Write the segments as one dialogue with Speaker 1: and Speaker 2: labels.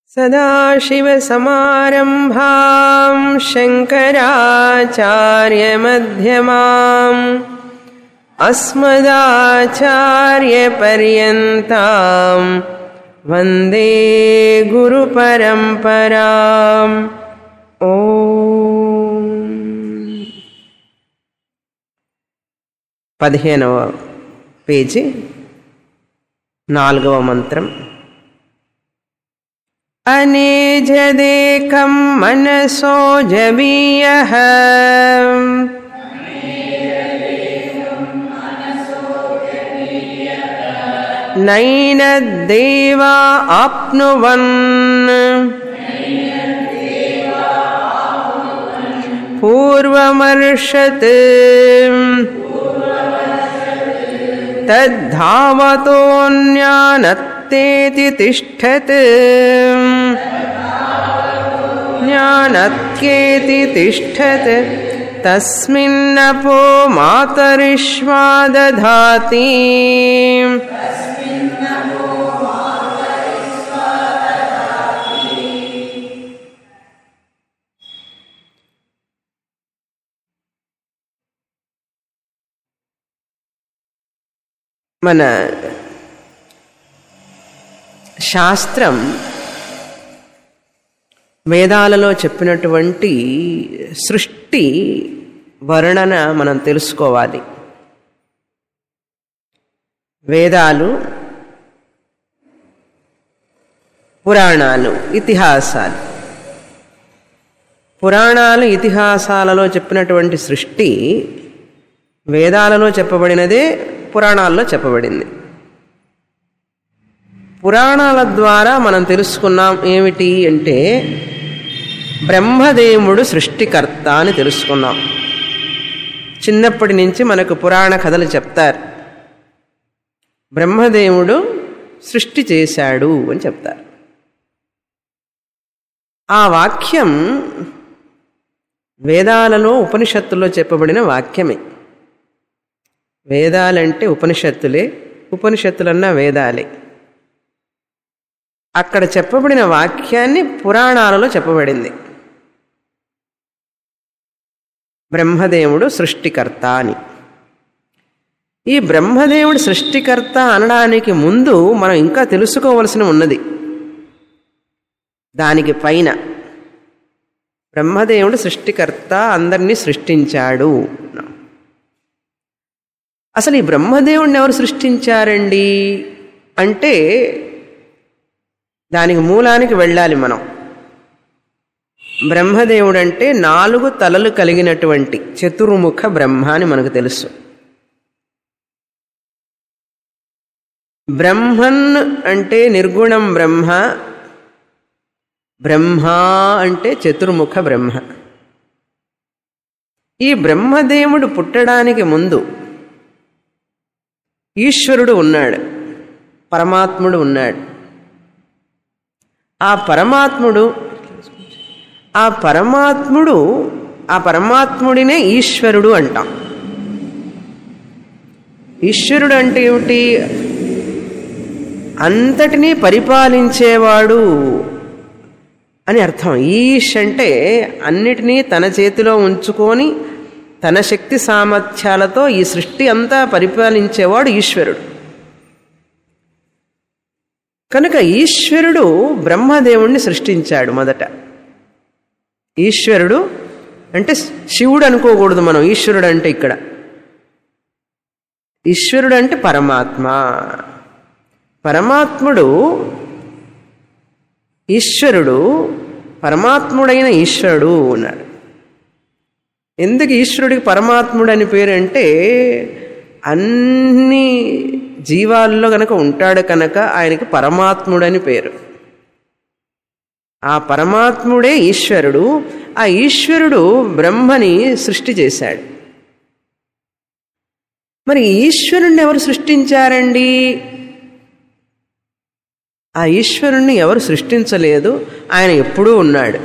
Speaker 1: सदाशिवसमारम्भाम् शङ्कराचार्यमध्यमाम् अस्मदाचार्यपर्यन्ताम् वन्दे गुरुपरम्पराम् ओ పదిహేనవ పేజీ నాలుగవ మంత్రం అనేజదేకం మనసో జవీయ నైనద్దేవా ఆప్నువన్ పూర్వమర్షత్ तद्धावतोऽन्यानत्तेति तिष्ठत् ज्ञानत्येति तिष्ठत् तस्मिन्नपो मातरिष्वा दधाति మన శాస్త్రం వేదాలలో చెప్పినటువంటి సృష్టి వర్ణన మనం తెలుసుకోవాలి వేదాలు పురాణాలు ఇతిహాసాలు పురాణాలు ఇతిహాసాలలో చెప్పినటువంటి సృష్టి వేదాలలో చెప్పబడినదే పురాణాల్లో చెప్పబడింది పురాణాల ద్వారా మనం తెలుసుకున్నాం ఏమిటి అంటే బ్రహ్మదేవుడు సృష్టికర్త అని తెలుసుకున్నాం చిన్నప్పటి నుంచి మనకు పురాణ కథలు చెప్తారు బ్రహ్మదేవుడు సృష్టి చేశాడు అని చెప్తారు ఆ వాక్యం వేదాలలో ఉపనిషత్తుల్లో చెప్పబడిన వాక్యమే వేదాలంటే ఉపనిషత్తులే ఉపనిషత్తులన్నా వేదాలే అక్కడ చెప్పబడిన వాక్యాన్ని పురాణాలలో చెప్పబడింది బ్రహ్మదేవుడు సృష్టికర్త అని ఈ బ్రహ్మదేవుడు సృష్టికర్త అనడానికి ముందు మనం ఇంకా తెలుసుకోవలసిన ఉన్నది దానికి పైన బ్రహ్మదేవుడు సృష్టికర్త అందరినీ సృష్టించాడు అసలు ఈ బ్రహ్మదేవుడిని ఎవరు సృష్టించారండి అంటే దానికి మూలానికి వెళ్ళాలి మనం బ్రహ్మదేవుడు అంటే నాలుగు తలలు కలిగినటువంటి చతుర్ముఖ బ్రహ్మ అని మనకు తెలుసు బ్రహ్మన్ అంటే నిర్గుణం బ్రహ్మ బ్రహ్మ అంటే చతుర్ముఖ బ్రహ్మ ఈ బ్రహ్మదేవుడు పుట్టడానికి ముందు ఈశ్వరుడు ఉన్నాడు పరమాత్ముడు ఉన్నాడు ఆ పరమాత్ముడు ఆ పరమాత్ముడు ఆ పరమాత్ముడినే ఈశ్వరుడు అంటాం ఈశ్వరుడు అంటే ఏమిటి అంతటినీ పరిపాలించేవాడు అని అర్థం ఈష్ అంటే అన్నిటినీ తన చేతిలో ఉంచుకొని తన శక్తి సామర్థ్యాలతో ఈ సృష్టి అంతా పరిపాలించేవాడు ఈశ్వరుడు కనుక ఈశ్వరుడు బ్రహ్మదేవుణ్ణి సృష్టించాడు మొదట ఈశ్వరుడు అంటే శివుడు అనుకోకూడదు మనం ఈశ్వరుడు అంటే ఇక్కడ ఈశ్వరుడు అంటే పరమాత్మ పరమాత్ముడు ఈశ్వరుడు పరమాత్ముడైన ఈశ్వరుడు ఉన్నాడు ఎందుకు ఈశ్వరుడికి పరమాత్ముడు అని పేరు అంటే అన్ని జీవాల్లో గనక ఉంటాడు కనుక ఆయనకి పరమాత్ముడని పేరు ఆ పరమాత్ముడే ఈశ్వరుడు ఆ ఈశ్వరుడు బ్రహ్మని సృష్టి చేశాడు మరి ఈశ్వరుణ్ణి ఎవరు సృష్టించారండి ఆ ఈశ్వరుణ్ణి ఎవరు సృష్టించలేదు ఆయన ఎప్పుడూ ఉన్నాడు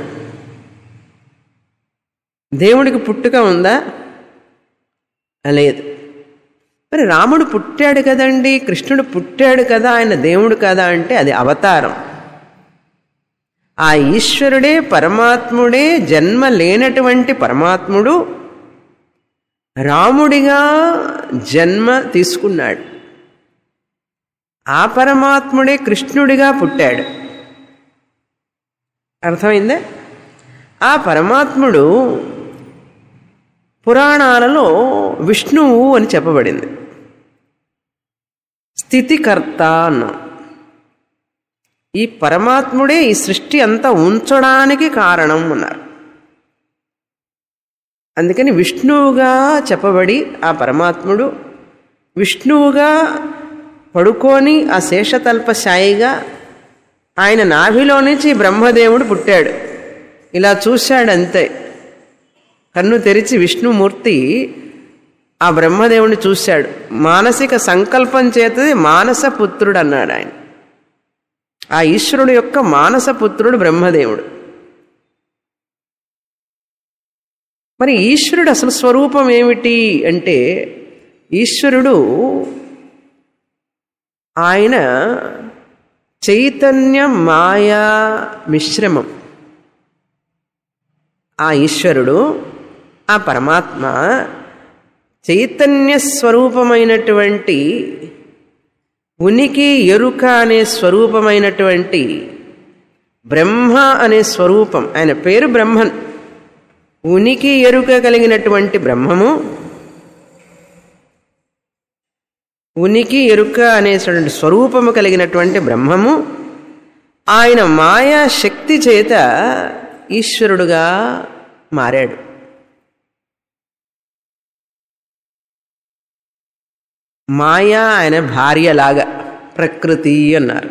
Speaker 1: దేవుడికి పుట్టుక ఉందా లేదు మరి రాముడు పుట్టాడు కదండి కృష్ణుడు పుట్టాడు కదా ఆయన దేవుడు కదా అంటే అది అవతారం ఆ ఈశ్వరుడే పరమాత్ముడే జన్మ లేనటువంటి పరమాత్ముడు రాముడిగా జన్మ తీసుకున్నాడు ఆ పరమాత్ముడే కృష్ణుడిగా పుట్టాడు అర్థమైందా ఆ పరమాత్ముడు పురాణాలలో విష్ణువు అని చెప్పబడింది స్థితికర్త అన్నాం ఈ పరమాత్ముడే ఈ సృష్టి అంతా ఉంచడానికి కారణం అన్నారు అందుకని విష్ణువుగా చెప్పబడి ఆ పరమాత్ముడు విష్ణువుగా పడుకొని ఆ శేషతల్ప సాయిగా ఆయన నాభిలో నుంచి బ్రహ్మదేవుడు పుట్టాడు ఇలా చూశాడు అంతే కన్ను తెరిచి విష్ణుమూర్తి ఆ బ్రహ్మదేవుని చూశాడు మానసిక సంకల్పం చేతది మానస పుత్రుడు అన్నాడు ఆయన ఆ ఈశ్వరుడు యొక్క మానస పుత్రుడు బ్రహ్మదేవుడు మరి ఈశ్వరుడు అసలు స్వరూపం ఏమిటి అంటే ఈశ్వరుడు ఆయన చైతన్య మాయా మిశ్రమం ఆ ఈశ్వరుడు ఆ పరమాత్మ చైతన్య స్వరూపమైనటువంటి ఉనికి ఎరుక అనే స్వరూపమైనటువంటి బ్రహ్మ అనే స్వరూపం ఆయన పేరు బ్రహ్మన్ ఉనికి ఎరుక కలిగినటువంటి బ్రహ్మము ఉనికి ఎరుక అనేటువంటి స్వరూపము కలిగినటువంటి బ్రహ్మము ఆయన మాయా శక్తి చేత ఈశ్వరుడుగా మారాడు మాయా ఆయన భార్యలాగా ప్రకృతి అన్నారు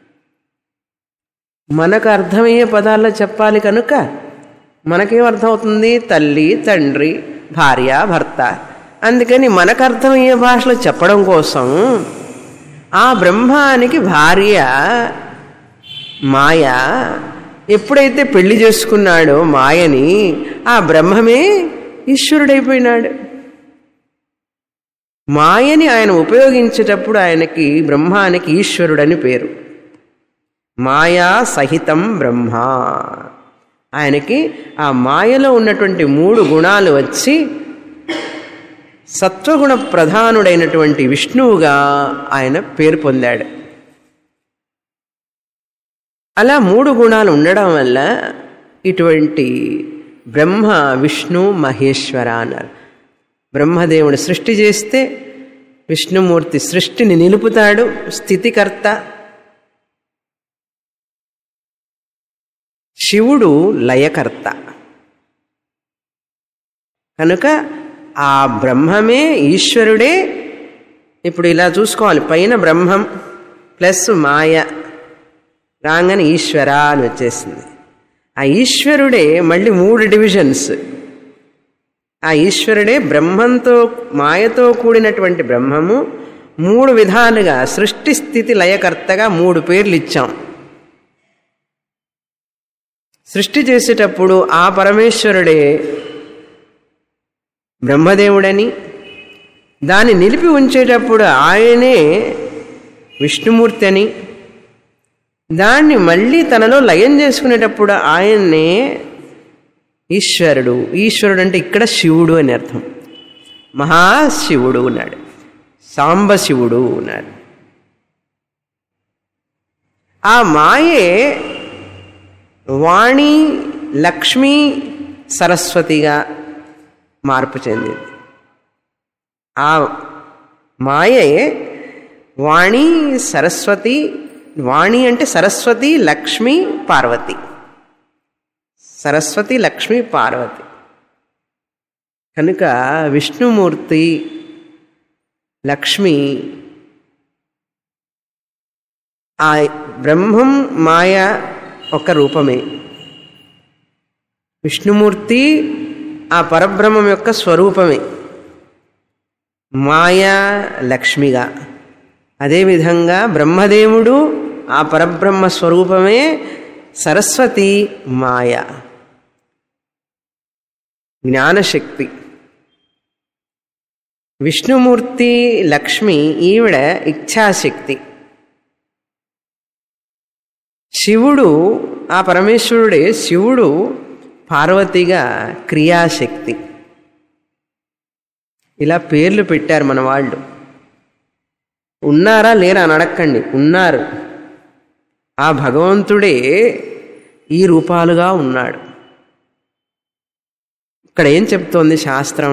Speaker 1: మనకు అర్థమయ్యే పదాల్లో చెప్పాలి కనుక మనకేం అర్థమవుతుంది తల్లి తండ్రి భార్య భర్త అందుకని మనకు అర్థమయ్యే భాషలో చెప్పడం కోసం ఆ బ్రహ్మానికి భార్య మాయ ఎప్పుడైతే పెళ్లి చేసుకున్నాడో మాయని ఆ బ్రహ్మమే ఈశ్వరుడైపోయినాడు మాయని ఆయన ఉపయోగించేటప్పుడు ఆయనకి బ్రహ్మానికి ఈశ్వరుడని పేరు మాయా సహితం బ్రహ్మ ఆయనకి ఆ మాయలో ఉన్నటువంటి మూడు గుణాలు వచ్చి సత్వగుణ ప్రధానుడైనటువంటి విష్ణువుగా ఆయన పేరు పొందాడు అలా మూడు గుణాలు ఉండడం వల్ల ఇటువంటి బ్రహ్మ విష్ణు మహేశ్వర అన్నారు బ్రహ్మదేవుడు సృష్టి చేస్తే విష్ణుమూర్తి సృష్టిని నిలుపుతాడు స్థితికర్త శివుడు లయకర్త కనుక ఆ బ్రహ్మమే ఈశ్వరుడే ఇప్పుడు ఇలా చూసుకోవాలి పైన బ్రహ్మం ప్లస్ మాయ రాగానే ఈశ్వర అని వచ్చేసింది ఆ ఈశ్వరుడే మళ్ళీ మూడు డివిజన్స్ ఆ ఈశ్వరుడే బ్రహ్మంతో మాయతో కూడినటువంటి బ్రహ్మము మూడు విధాలుగా సృష్టి స్థితి లయకర్తగా మూడు పేర్లు ఇచ్చాం సృష్టి చేసేటప్పుడు ఆ పరమేశ్వరుడే బ్రహ్మదేవుడని దాన్ని నిలిపి ఉంచేటప్పుడు ఆయనే విష్ణుమూర్తి అని దాన్ని మళ్ళీ తనలో లయం చేసుకునేటప్పుడు ఆయన్నే ఈశ్వరుడు ఈశ్వరుడు అంటే ఇక్కడ శివుడు అని అర్థం మహాశివుడు ఉన్నాడు సాంబశివుడు ఉన్నాడు ఆ మాయే వాణి లక్ష్మి సరస్వతిగా మార్పు చెందింది ఆ మాయే వాణి సరస్వతి వాణి అంటే సరస్వతి లక్ష్మి పార్వతి సరస్వతి లక్ష్మి పార్వతి కనుక విష్ణుమూర్తి లక్ష్మి ఆ బ్రహ్మం మాయ ఒక రూపమే విష్ణుమూర్తి ఆ పరబ్రహ్మం యొక్క స్వరూపమే మాయా లక్ష్మిగా అదేవిధంగా బ్రహ్మదేవుడు ఆ పరబ్రహ్మ స్వరూపమే సరస్వతి మాయ జ్ఞానశక్తి విష్ణుమూర్తి లక్ష్మి ఈవిడ ఇచ్ఛాశక్తి శివుడు ఆ పరమేశ్వరుడే శివుడు పార్వతిగా క్రియాశక్తి ఇలా పేర్లు పెట్టారు మన వాళ్ళు ఉన్నారా లేరా అని అడక్కండి ఉన్నారు ఆ భగవంతుడే ఈ రూపాలుగా ఉన్నాడు ఇక్కడ ఏం చెప్తోంది శాస్త్రం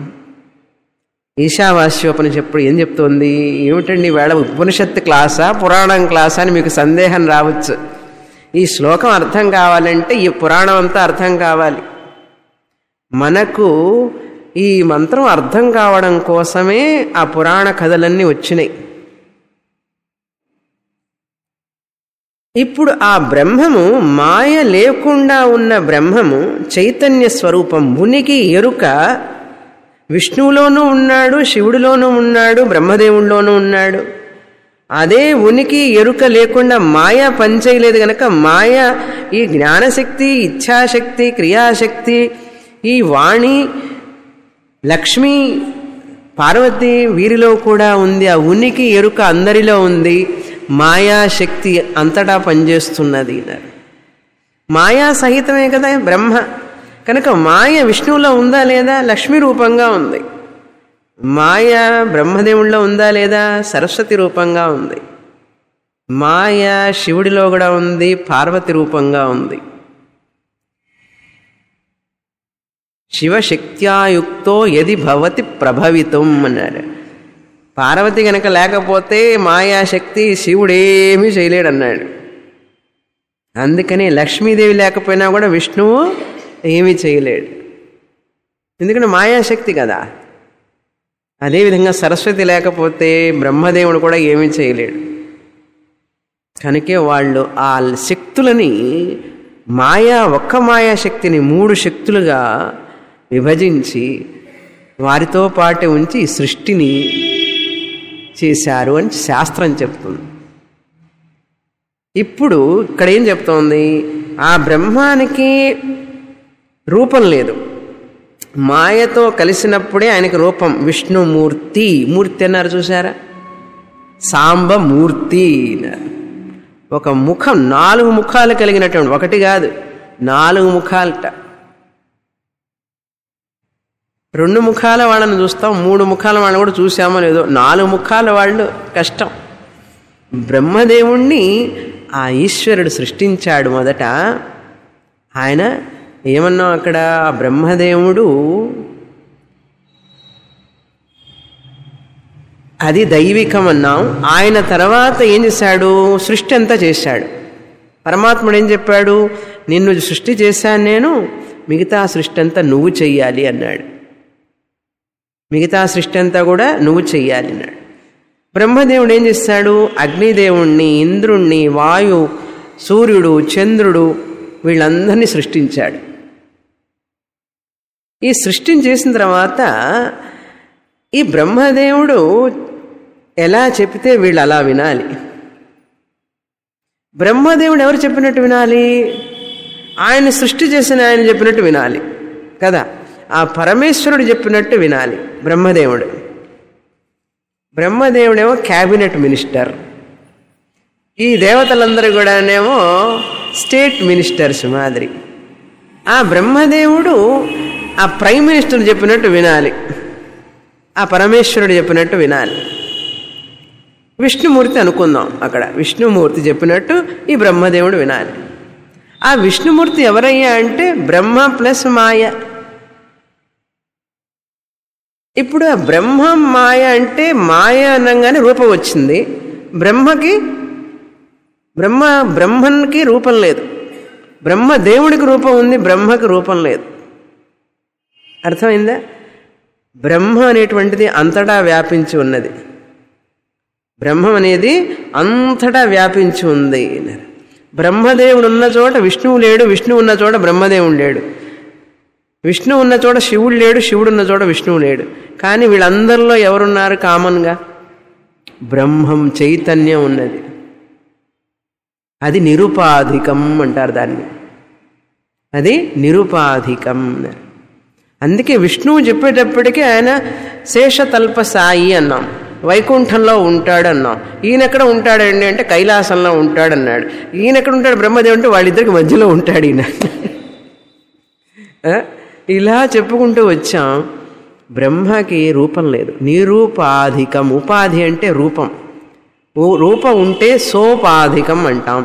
Speaker 1: ఈశావాస్యోపనిషప్పుడు ఏం చెప్తోంది ఏమిటండి వేళ ఉపనిషత్తు క్లాసా పురాణం క్లాసా అని మీకు సందేహం రావచ్చు ఈ శ్లోకం అర్థం కావాలంటే ఈ పురాణం అంతా అర్థం కావాలి మనకు ఈ మంత్రం అర్థం కావడం కోసమే ఆ పురాణ కథలన్నీ వచ్చినాయి ఇప్పుడు ఆ బ్రహ్మము మాయ లేకుండా ఉన్న బ్రహ్మము చైతన్య స్వరూపం ఉనికి ఎరుక విష్ణువులోనూ ఉన్నాడు శివుడిలోనూ ఉన్నాడు బ్రహ్మదేవుడిలోనూ ఉన్నాడు అదే ఉనికి ఎరుక లేకుండా మాయ పనిచేయలేదు గనక మాయ ఈ జ్ఞానశక్తి ఇచ్ఛాశక్తి క్రియాశక్తి ఈ వాణి లక్ష్మి పార్వతి వీరిలో కూడా ఉంది ఆ ఉనికి ఎరుక అందరిలో ఉంది మాయాశక్తి అంతటా పనిచేస్తున్నది మాయా సహితమే కదా బ్రహ్మ కనుక మాయ విష్ణువులో ఉందా లేదా లక్ష్మి రూపంగా ఉంది మాయ బ్రహ్మదేవుల్లో ఉందా లేదా సరస్వతి రూపంగా ఉంది మాయ శివుడిలో కూడా ఉంది పార్వతి రూపంగా ఉంది శివశక్త్యాయుక్తో ఎది భవతి ప్రభవితం అన్నారు పార్వతి గనక లేకపోతే మాయాశక్తి శివుడేమీ చేయలేడు అన్నాడు అందుకని లక్ష్మీదేవి లేకపోయినా కూడా విష్ణువు ఏమీ చేయలేడు ఎందుకంటే మాయాశక్తి కదా అదేవిధంగా సరస్వతి లేకపోతే బ్రహ్మదేవుడు కూడా ఏమీ చేయలేడు కనుకే వాళ్ళు ఆ శక్తులని మాయా ఒక్క మాయాశక్తిని మూడు శక్తులుగా విభజించి వారితో పాటు ఉంచి ఈ సృష్టిని చేశారు అని శాస్త్రం చెప్తుంది ఇప్పుడు ఇక్కడ ఏం చెప్తోంది ఆ బ్రహ్మానికి రూపం లేదు మాయతో కలిసినప్పుడే ఆయనకి రూపం విష్ణుమూర్తి మూర్తి అన్నారు చూసారా సాంబమూర్తి అన్నారు ఒక ముఖం నాలుగు ముఖాలు కలిగినటువంటి ఒకటి కాదు నాలుగు ముఖాలట రెండు ముఖాల వాళ్ళని చూస్తాం మూడు ముఖాల వాళ్ళని కూడా చూసామో లేదో నాలుగు ముఖాల వాళ్ళు కష్టం బ్రహ్మదేవుణ్ణి ఆ ఈశ్వరుడు సృష్టించాడు మొదట ఆయన ఏమన్నాం అక్కడ ఆ బ్రహ్మదేవుడు అది దైవికం అన్నాం ఆయన తర్వాత ఏం చేశాడు సృష్టి అంతా చేశాడు పరమాత్ముడు ఏం చెప్పాడు నిన్ను సృష్టి చేశాను నేను మిగతా సృష్టి అంతా నువ్వు చెయ్యాలి అన్నాడు మిగతా సృష్టి అంతా కూడా నువ్వు చెయ్యాలి అన్నాడు బ్రహ్మదేవుడు ఏం చేస్తాడు అగ్నిదేవుణ్ణి ఇంద్రుణ్ణి వాయు సూర్యుడు చంద్రుడు వీళ్ళందరినీ సృష్టించాడు ఈ సృష్టించేసిన తర్వాత ఈ బ్రహ్మదేవుడు ఎలా చెప్తే వీళ్ళు అలా వినాలి బ్రహ్మదేవుడు ఎవరు చెప్పినట్టు వినాలి ఆయన సృష్టి చేసిన ఆయన చెప్పినట్టు వినాలి కదా ఆ పరమేశ్వరుడు చెప్పినట్టు వినాలి బ్రహ్మదేవుడు బ్రహ్మదేవుడేమో క్యాబినెట్ మినిస్టర్ ఈ దేవతలందరూ కూడానేమో స్టేట్ మినిస్టర్స్ మాదిరి ఆ బ్రహ్మదేవుడు ఆ ప్రైమ్ మినిస్టర్ చెప్పినట్టు వినాలి ఆ పరమేశ్వరుడు చెప్పినట్టు వినాలి విష్ణుమూర్తి అనుకుందాం అక్కడ విష్ణుమూర్తి చెప్పినట్టు ఈ బ్రహ్మదేవుడు వినాలి ఆ విష్ణుమూర్తి ఎవరయ్యా అంటే బ్రహ్మ ప్లస్ మాయ ఇప్పుడు ఆ బ్రహ్మ మాయ అంటే మాయ అనగానే రూపం వచ్చింది బ్రహ్మకి బ్రహ్మ బ్రహ్మన్కి రూపం లేదు బ్రహ్మ దేవుడికి రూపం ఉంది బ్రహ్మకి రూపం లేదు అర్థమైందా బ్రహ్మ అనేటువంటిది అంతటా వ్యాపించి ఉన్నది బ్రహ్మం అనేది అంతటా వ్యాపించి ఉంది బ్రహ్మదేవుడు ఉన్న చోట విష్ణువు లేడు విష్ణువు ఉన్న చోట బ్రహ్మదేవుడు లేడు విష్ణువు ఉన్న చోట శివుడు లేడు శివుడు ఉన్న చోట విష్ణువు లేడు కానీ వీళ్ళందరిలో ఎవరున్నారు కామన్గా బ్రహ్మం చైతన్యం ఉన్నది అది నిరుపాధికం అంటారు దాన్ని అది నిరుపాధికం అన్నారు అందుకే విష్ణువు చెప్పేటప్పటికీ ఆయన శేషతల్ప సాయి అన్నాం వైకుంఠంలో ఉంటాడు అన్నాం ఈయన ఎక్కడ ఉంటాడండి అంటే కైలాసంలో ఉంటాడన్నాడు ఈయన ఎక్కడ ఉంటాడు బ్రహ్మదేవుడు అంటే వాళ్ళిద్దరికి మధ్యలో ఉంటాడు ఈయన ఆ? ఇలా చెప్పుకుంటూ వచ్చాం బ్రహ్మకి రూపం లేదు నిరూపాధికం ఉపాధి అంటే రూపం ఊ- రూపం ఉంటే సోపాధికం అంటాం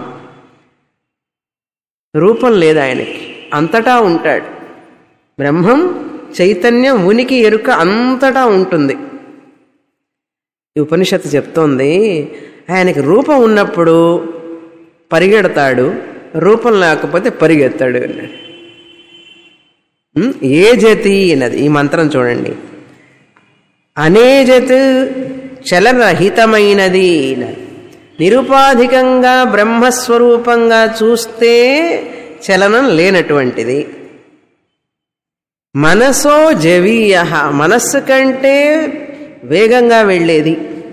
Speaker 1: రూపం లేదు ఆయనకి అంతటా ఉంటాడు బ్రహ్మం చైతన్యం ఉనికి ఎరుక అంతటా ఉంటుంది ఈ ఉపనిషత్తు చెప్తోంది ఆయనకి రూపం ఉన్నప్పుడు పరిగెడతాడు రూపం లేకపోతే పరిగెత్తాడు అన్నాడు ఉం? ఏ జతి అన్నది ఈ మంత్రం చూడండి అనేజత్ చలరహితమైనది అన్నది. నిరుపాధికంగా బ్రహ్మస్వరూపంగా చూస్తే చలనం లేనటువంటిది మనసో జవీయ మనస్సు కంటే వేగంగా వెళ్ళేది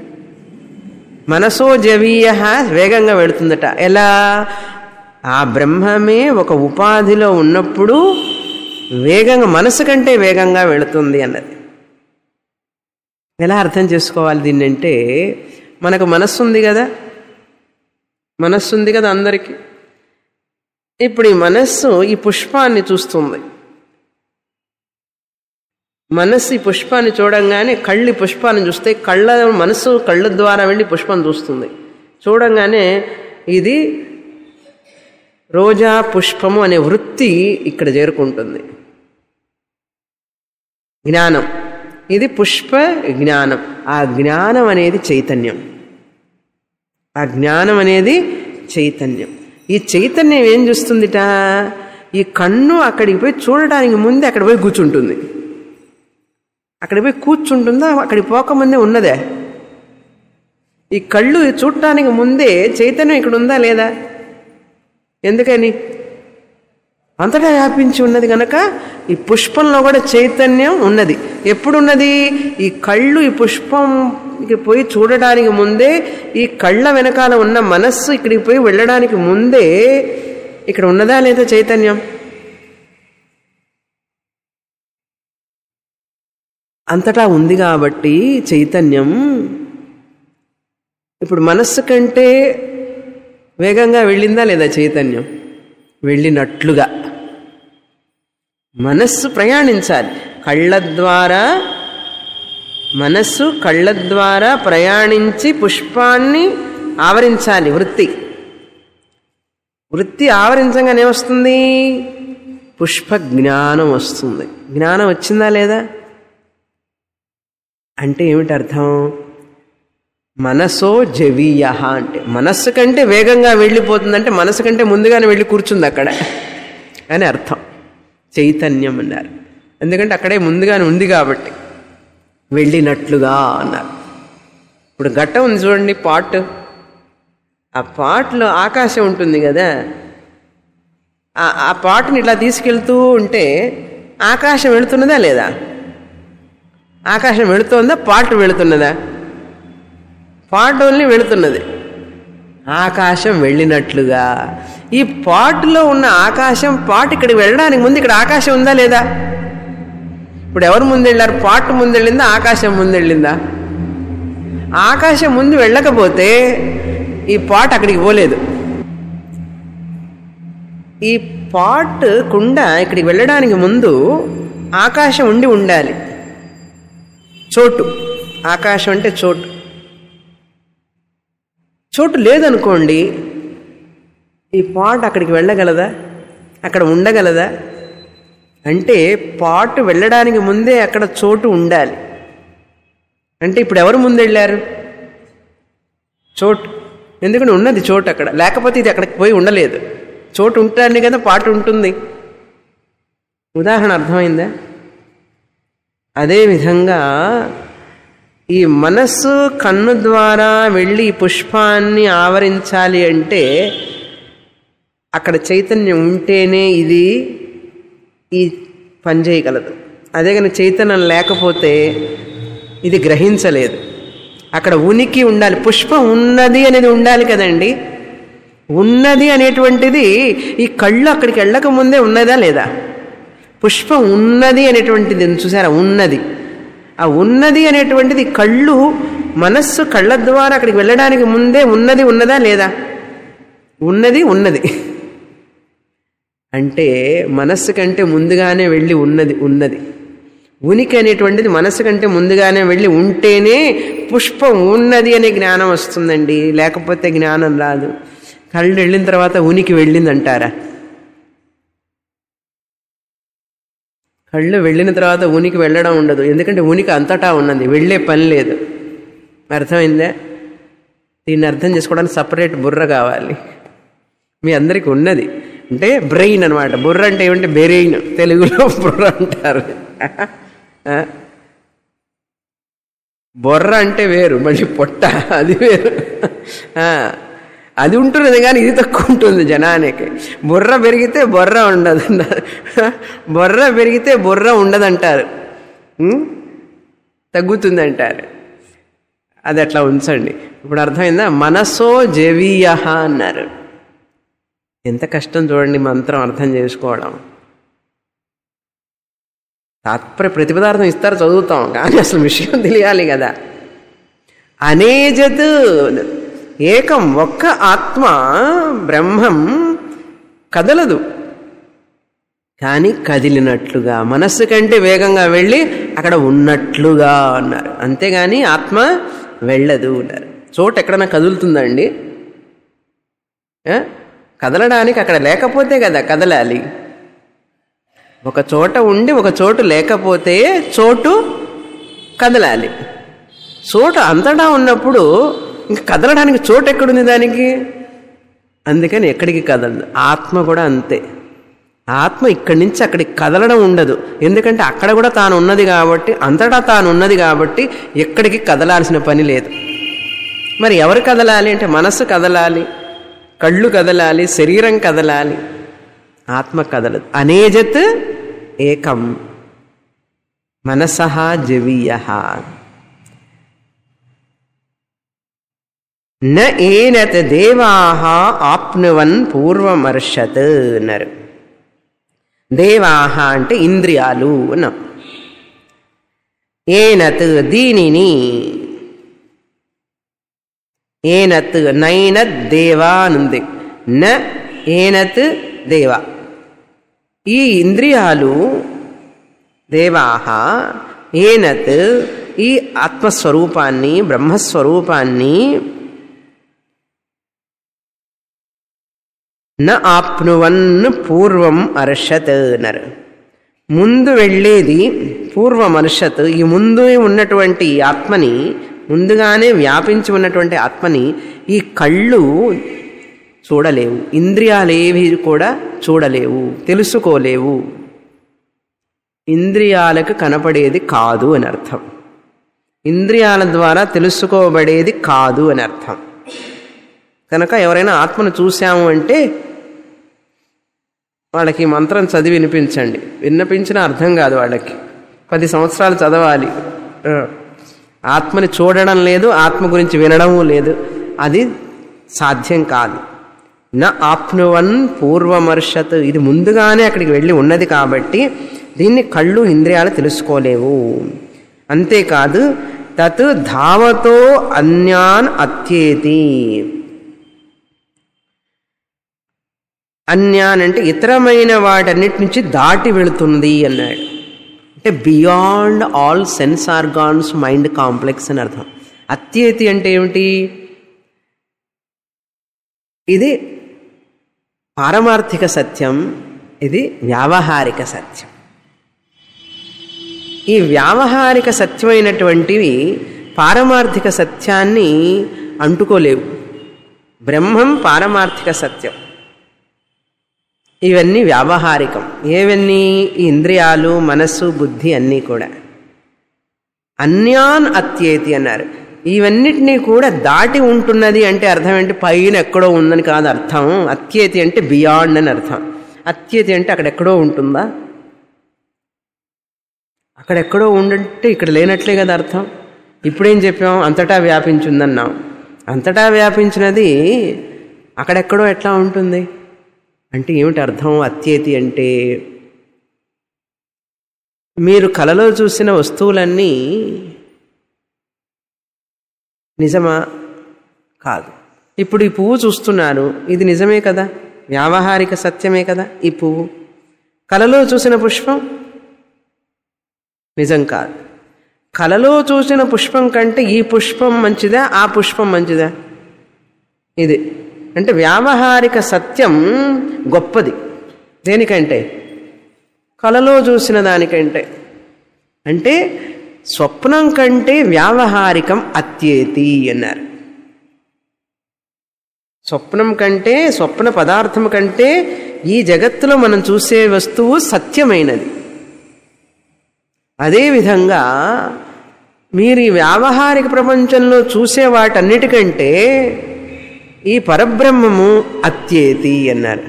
Speaker 1: మనసో జవీయ వేగంగా వెళుతుందట ఎలా ఆ బ్రహ్మమే ఒక ఉపాధిలో ఉన్నప్పుడు వేగంగా మనసు కంటే వేగంగా వెళుతుంది అన్నది ఎలా అర్థం చేసుకోవాలి దీన్ని అంటే మనకు మనస్సు ఉంది కదా మనస్సు ఉంది కదా అందరికీ ఇప్పుడు ఈ మనస్సు ఈ పుష్పాన్ని చూస్తుంది మనస్సు ఈ పుష్పాన్ని చూడంగానే కళ్ళు ఈ పుష్పాన్ని చూస్తే కళ్ళ మనసు కళ్ళ ద్వారా వెళ్ళి పుష్పం చూస్తుంది చూడంగానే ఇది రోజా పుష్పము అనే వృత్తి ఇక్కడ చేరుకుంటుంది జ్ఞానం ఇది పుష్ప జ్ఞానం ఆ జ్ఞానం అనేది చైతన్యం ఆ జ్ఞానం అనేది చైతన్యం ఈ చైతన్యం ఏం చూస్తుందిట ఈ కన్ను అక్కడికి పోయి చూడడానికి ముందే అక్కడ పోయి కూర్చుంటుంది అక్కడ పోయి కూర్చుంటుందా అక్కడికి పోకముందే ఉన్నదే ఈ కళ్ళు చూడటానికి ముందే చైతన్యం ఇక్కడ ఉందా లేదా ఎందుకని అంతటా వ్యాపించి ఉన్నది కనుక ఈ పుష్పంలో కూడా చైతన్యం ఉన్నది ఎప్పుడున్నది ఈ కళ్ళు ఈ పుష్పంకి పోయి చూడడానికి ముందే ఈ కళ్ళ వెనకాల ఉన్న మనస్సు ఇక్కడికి పోయి వెళ్ళడానికి ముందే ఇక్కడ ఉన్నదా లేదా చైతన్యం అంతటా ఉంది కాబట్టి చైతన్యం ఇప్పుడు మనస్సు కంటే వేగంగా వెళ్ళిందా లేదా చైతన్యం వెళ్ళినట్లుగా మనస్సు ప్రయాణించాలి కళ్ళ ద్వారా మనస్సు కళ్ళ ద్వారా ప్రయాణించి పుష్పాన్ని ఆవరించాలి వృత్తి వృత్తి ఆవరించగానే వస్తుంది పుష్ప జ్ఞానం వస్తుంది జ్ఞానం వచ్చిందా లేదా అంటే ఏమిటి అర్థం మనసో జవీయ అంటే మనస్సు కంటే వేగంగా వెళ్ళిపోతుందంటే మనసు కంటే ముందుగానే వెళ్ళి కూర్చుంది అక్కడ అని అర్థం చైతన్యం అన్నారు ఎందుకంటే అక్కడే ముందుగానే ఉంది కాబట్టి వెళ్ళినట్లుగా అన్నారు ఇప్పుడు ఘట్టం ఉంది చూడండి పాట్ ఆ పాట్లో ఆకాశం ఉంటుంది కదా ఆ- ఆ పాటుని ఇట్లా తీసుకెళ్తూ ఉంటే ఆకాశం వెళుతున్నదా లేదా ఆకాశం వెళుతోందా పాటు వెళుతున్నదా పాట్ ఓన్లీ వెళుతున్నది ఆకాశం వెళ్ళినట్లుగా ఈ పాటులో ఉన్న ఆకాశం పాటు ఇక్కడికి వెళ్ళడానికి ముందు ఇక్కడ ఆకాశం ఉందా లేదా ఇప్పుడు ఎవరు ముందు వెళ్ళారు పాటు ముందు వెళ్ళిందా ఆకాశం ముందు వెళ్ళిందా ఆకాశం ముందు వెళ్ళకపోతే ఈ పాట్ అక్కడికి పోలేదు ఈ పాట్ కుండ ఇక్కడికి వెళ్ళడానికి ముందు ఆకాశం ఉండి ఉండాలి చోటు ఆకాశం అంటే చోటు చోటు లేదనుకోండి ఈ పాట్ అక్కడికి వెళ్ళగలదా అక్కడ ఉండగలదా అంటే పాట్ వెళ్ళడానికి ముందే అక్కడ చోటు ఉండాలి అంటే ఇప్పుడు ఎవరు ముందు వెళ్ళారు చోటు ఎందుకంటే ఉన్నది చోటు అక్కడ లేకపోతే ఇది అక్కడికి పోయి ఉండలేదు చోటు ఉంటానే కదా పాట ఉంటుంది ఉదాహరణ అర్థమైందా అదేవిధంగా ఈ మనస్సు కన్ను ద్వారా వెళ్ళి ఈ పుష్పాన్ని ఆవరించాలి అంటే అక్కడ చైతన్యం ఉంటేనే ఇది ఈ పని చేయగలదు అదే కానీ చైతన్యం లేకపోతే ఇది గ్రహించలేదు అక్కడ ఉనికి ఉండాలి పుష్పం ఉన్నది అనేది ఉండాలి కదండి ఉన్నది అనేటువంటిది ఈ కళ్ళు అక్కడికి వెళ్ళక ముందే ఉన్నదా లేదా పుష్పం ఉన్నది అనేటువంటిది చూసారా ఉన్నది ఆ ఉన్నది అనేటువంటిది కళ్ళు మనస్సు కళ్ళ ద్వారా అక్కడికి వెళ్ళడానికి ముందే ఉన్నది ఉన్నదా లేదా ఉన్నది ఉన్నది అంటే మనస్సు కంటే ముందుగానే వెళ్ళి ఉన్నది ఉన్నది ఉనికి అనేటువంటిది మనస్సు కంటే ముందుగానే వెళ్ళి ఉంటేనే పుష్పం ఉన్నది అనే జ్ఞానం వస్తుందండి లేకపోతే జ్ఞానం రాదు కళ్ళు వెళ్ళిన తర్వాత ఉనికి వెళ్ళిందంటారా కళ్ళు వెళ్ళిన తర్వాత ఉనికి వెళ్ళడం ఉండదు ఎందుకంటే ఉనికి అంతటా ఉన్నది వెళ్ళే పని లేదు అర్థమైందా దీన్ని అర్థం చేసుకోవడానికి సపరేట్ బుర్ర కావాలి మీ అందరికి ఉన్నది అంటే బ్రెయిన్ అనమాట బుర్ర అంటే ఏమంటే బెరెయిన్ తెలుగులో బుర్ర అంటారు ఆ? బొర్ర అంటే వేరు మళ్ళీ పొట్ట అది వేరు ఆ, అది ఉంటున్నది కానీ ఇది తక్కువ ఉంటుంది జనానికి బుర్ర పెరిగితే బొర్ర ఉండదు బొర్ర పెరిగితే బుర్ర ఉండదంటారు ఉం? తగ్గుతుందంటారు అది అట్లా ఉంచండి ఇప్పుడు అర్థమైందా మనసో జవీయ అన్నారు ఎంత కష్టం చూడండి మంత్రం అర్థం చేసుకోవడం తాత్పర్య ప్రతిపదార్థం ఇస్తారు చదువుతాం కానీ అసలు విషయం తెలియాలి కదా అనేజత్ ఏకం ఒక్క ఆత్మ బ్రహ్మం కదలదు కానీ కదిలినట్లుగా మనస్సు కంటే వేగంగా వెళ్ళి అక్కడ ఉన్నట్లుగా అన్నారు అంతేగాని ఆత్మ వెళ్ళదు అన్నారు చోటు ఎక్కడైనా కదులుతుందండి ఆ? కదలడానికి అక్కడ లేకపోతే కదా కదలాలి ఒక చోట ఉండి ఒక చోటు లేకపోతే చోటు కదలాలి చోటు అంతటా ఉన్నప్పుడు ఇంక కదలడానికి చోటు ఎక్కడుంది దానికి అందుకని ఎక్కడికి కదలదు ఆత్మ కూడా అంతే ఆత్మ ఇక్కడి నుంచి అక్కడికి కదలడం ఉండదు ఎందుకంటే అక్కడ కూడా తాను ఉన్నది కాబట్టి అంతటా తాను ఉన్నది కాబట్టి ఎక్కడికి కదలాల్సిన పని లేదు మరి ఎవరు కదలాలి అంటే మనస్సు కదలాలి కళ్ళు కదలాలి శరీరం కదలాలి ఆత్మ కదలదు అనేజత్ ఏకం మనస జవీయ న ఏనత్ దేవా ఆప్నువన్ పూర్వమర్షత్ అన్నారు దేవాహ అంటే ఇంద్రియాలు అన్నాం ఏనత్ దీనిని ఏనత్ నైనత్ దేవా అనుంది న ఏనత్ దేవ ఈ ఇంద్రియాలు దేవాహ ఏనత్ ఈ ఆత్మస్వరూపాన్ని బ్రహ్మస్వరూపాన్ని న ఆప్నువన్ పూర్వం అర్షత్ అన్నారు ముందు వెళ్ళేది పూర్వమర్షత్ ఈ ముందు ఉన్నటువంటి ఈ ఆత్మని ముందుగానే వ్యాపించి ఉన్నటువంటి ఆత్మని ఈ కళ్ళు చూడలేవు ఇంద్రియాలేవి కూడా చూడలేవు తెలుసుకోలేవు ఇంద్రియాలకు కనపడేది కాదు అని అర్థం ఇంద్రియాల ద్వారా తెలుసుకోబడేది కాదు అని అర్థం కనుక ఎవరైనా ఆత్మను చూశాము అంటే వాళ్ళకి ఈ మంత్రం చదివి వినిపించండి విన్నపించిన అర్థం కాదు వాళ్ళకి పది సంవత్సరాలు చదవాలి ఆ. ఆత్మని చూడడం లేదు ఆత్మ గురించి వినడము లేదు అది సాధ్యం కాదు నా ఆప్నువన్ పూర్వమర్షత్ ఇది ముందుగానే అక్కడికి వెళ్ళి ఉన్నది కాబట్టి దీన్ని కళ్ళు ఇంద్రియాలు తెలుసుకోలేవు అంతేకాదు తత్ ధావతో అన్యాన్ అత్యేతి అన్యాన్ అంటే ఇతరమైన వాటన్నిటి నుంచి దాటి వెళుతుంది అన్నాడు అంటే beyond all sense organs mind complex అని అర్థం అత్యేతి అంటే ఏమిటి ఇది పారమార్థిక సత్యం ఇది వ్యావహారిక సత్యం ఈ వ్యావహారిక సత్యమైనటువంటివి పారమార్థిక సత్యాన్ని అంటుకోలేవు బ్రహ్మం పారమార్థిక సత్యం ఇవన్నీ వ్యావహారికం ఏవన్నీ ఈ ఇంద్రియాలు మనస్సు బుద్ధి అన్నీ కూడా అన్యాన్ అత్యేతి అన్నారు ఇవన్నిటినీ కూడా దాటి ఉంటున్నది అంటే అర్థం ఏంటి పైన ఎక్కడో ఉందని కాదు అర్థం అత్యేతి అంటే బియాండ్ అని అర్థం అత్యేతి అంటే అక్కడెక్కడో ఉంటుందా అక్కడెక్కడో ఉండంటే ఇక్కడ లేనట్లే కదా అర్థం ఇప్పుడేం చెప్పాం అంతటా వ్యాపించిందన్నాం అంతటా వ్యాపించినది అక్కడెక్కడో ఎట్లా ఉంటుంది అంటే ఏమిటి అర్థం అత్యేతి అంటే మీరు కలలో చూసిన వస్తువులన్నీ నిజమా కాదు ఇప్పుడు ఈ పువ్వు చూస్తున్నారు ఇది నిజమే కదా వ్యావహారిక సత్యమే కదా ఈ పువ్వు కలలో చూసిన పుష్పం నిజం కాదు కలలో చూసిన పుష్పం కంటే ఈ పుష్పం మంచిదా ఆ పుష్పం మంచిదా ఇది అంటే వ్యావహారిక సత్యం గొప్పది దేనికంటే కలలో చూసిన దానికంటే అంటే స్వప్నం కంటే వ్యావహారికం అత్యేతి అన్నారు స్వప్నం కంటే స్వప్న పదార్థం కంటే ఈ జగత్తులో మనం చూసే వస్తువు సత్యమైనది అదేవిధంగా మీరు ఈ వ్యావహారిక ప్రపంచంలో చూసే వాటన్నిటికంటే ఈ పరబ్రహ్మము అత్యేతి అన్నారు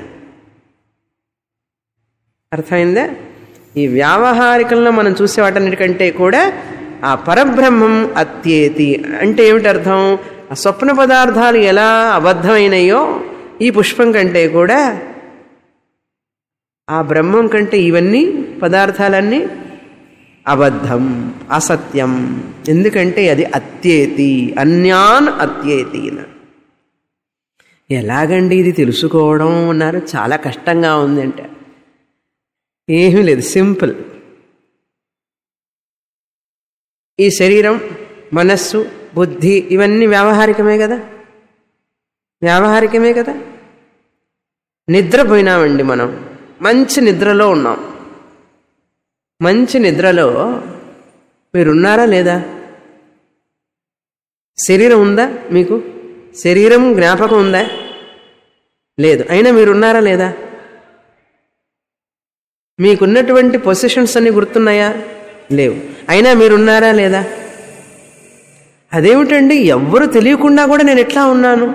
Speaker 1: అర్థమైందా ఈ వ్యావహారికంలో మనం చూసే వాటన్నిటికంటే కూడా ఆ పరబ్రహ్మం అత్యేతి అంటే ఏమిటి అర్థం ఆ స్వప్న పదార్థాలు ఎలా అబద్ధమైనయో ఈ పుష్పం కంటే కూడా ఆ బ్రహ్మం కంటే ఇవన్నీ పదార్థాలన్నీ అబద్ధం అసత్యం ఎందుకంటే అది అత్యేతి అన్యాన్ అత్యేతి ఎలాగండి ఇది తెలుసుకోవడం అన్నారు చాలా కష్టంగా ఉంది అంటే ఏమీ లేదు సింపుల్ ఈ శరీరం మనస్సు బుద్ధి ఇవన్నీ వ్యావహారికమే కదా వ్యావహారికమే కదా నిద్రపోయినామండి మనం మంచి నిద్రలో ఉన్నాం మంచి నిద్రలో మీరున్నారా లేదా శరీరం ఉందా మీకు శరీరం జ్ఞాపకం ఉందా లేదు అయినా మీరున్నారా లేదా మీకున్నటువంటి పొజిషన్స్ అన్ని గుర్తున్నాయా లేవు అయినా మీరున్నారా లేదా అదేమిటండి ఎవ్వరు తెలియకుండా కూడా నేను ఎట్లా ఉన్నాను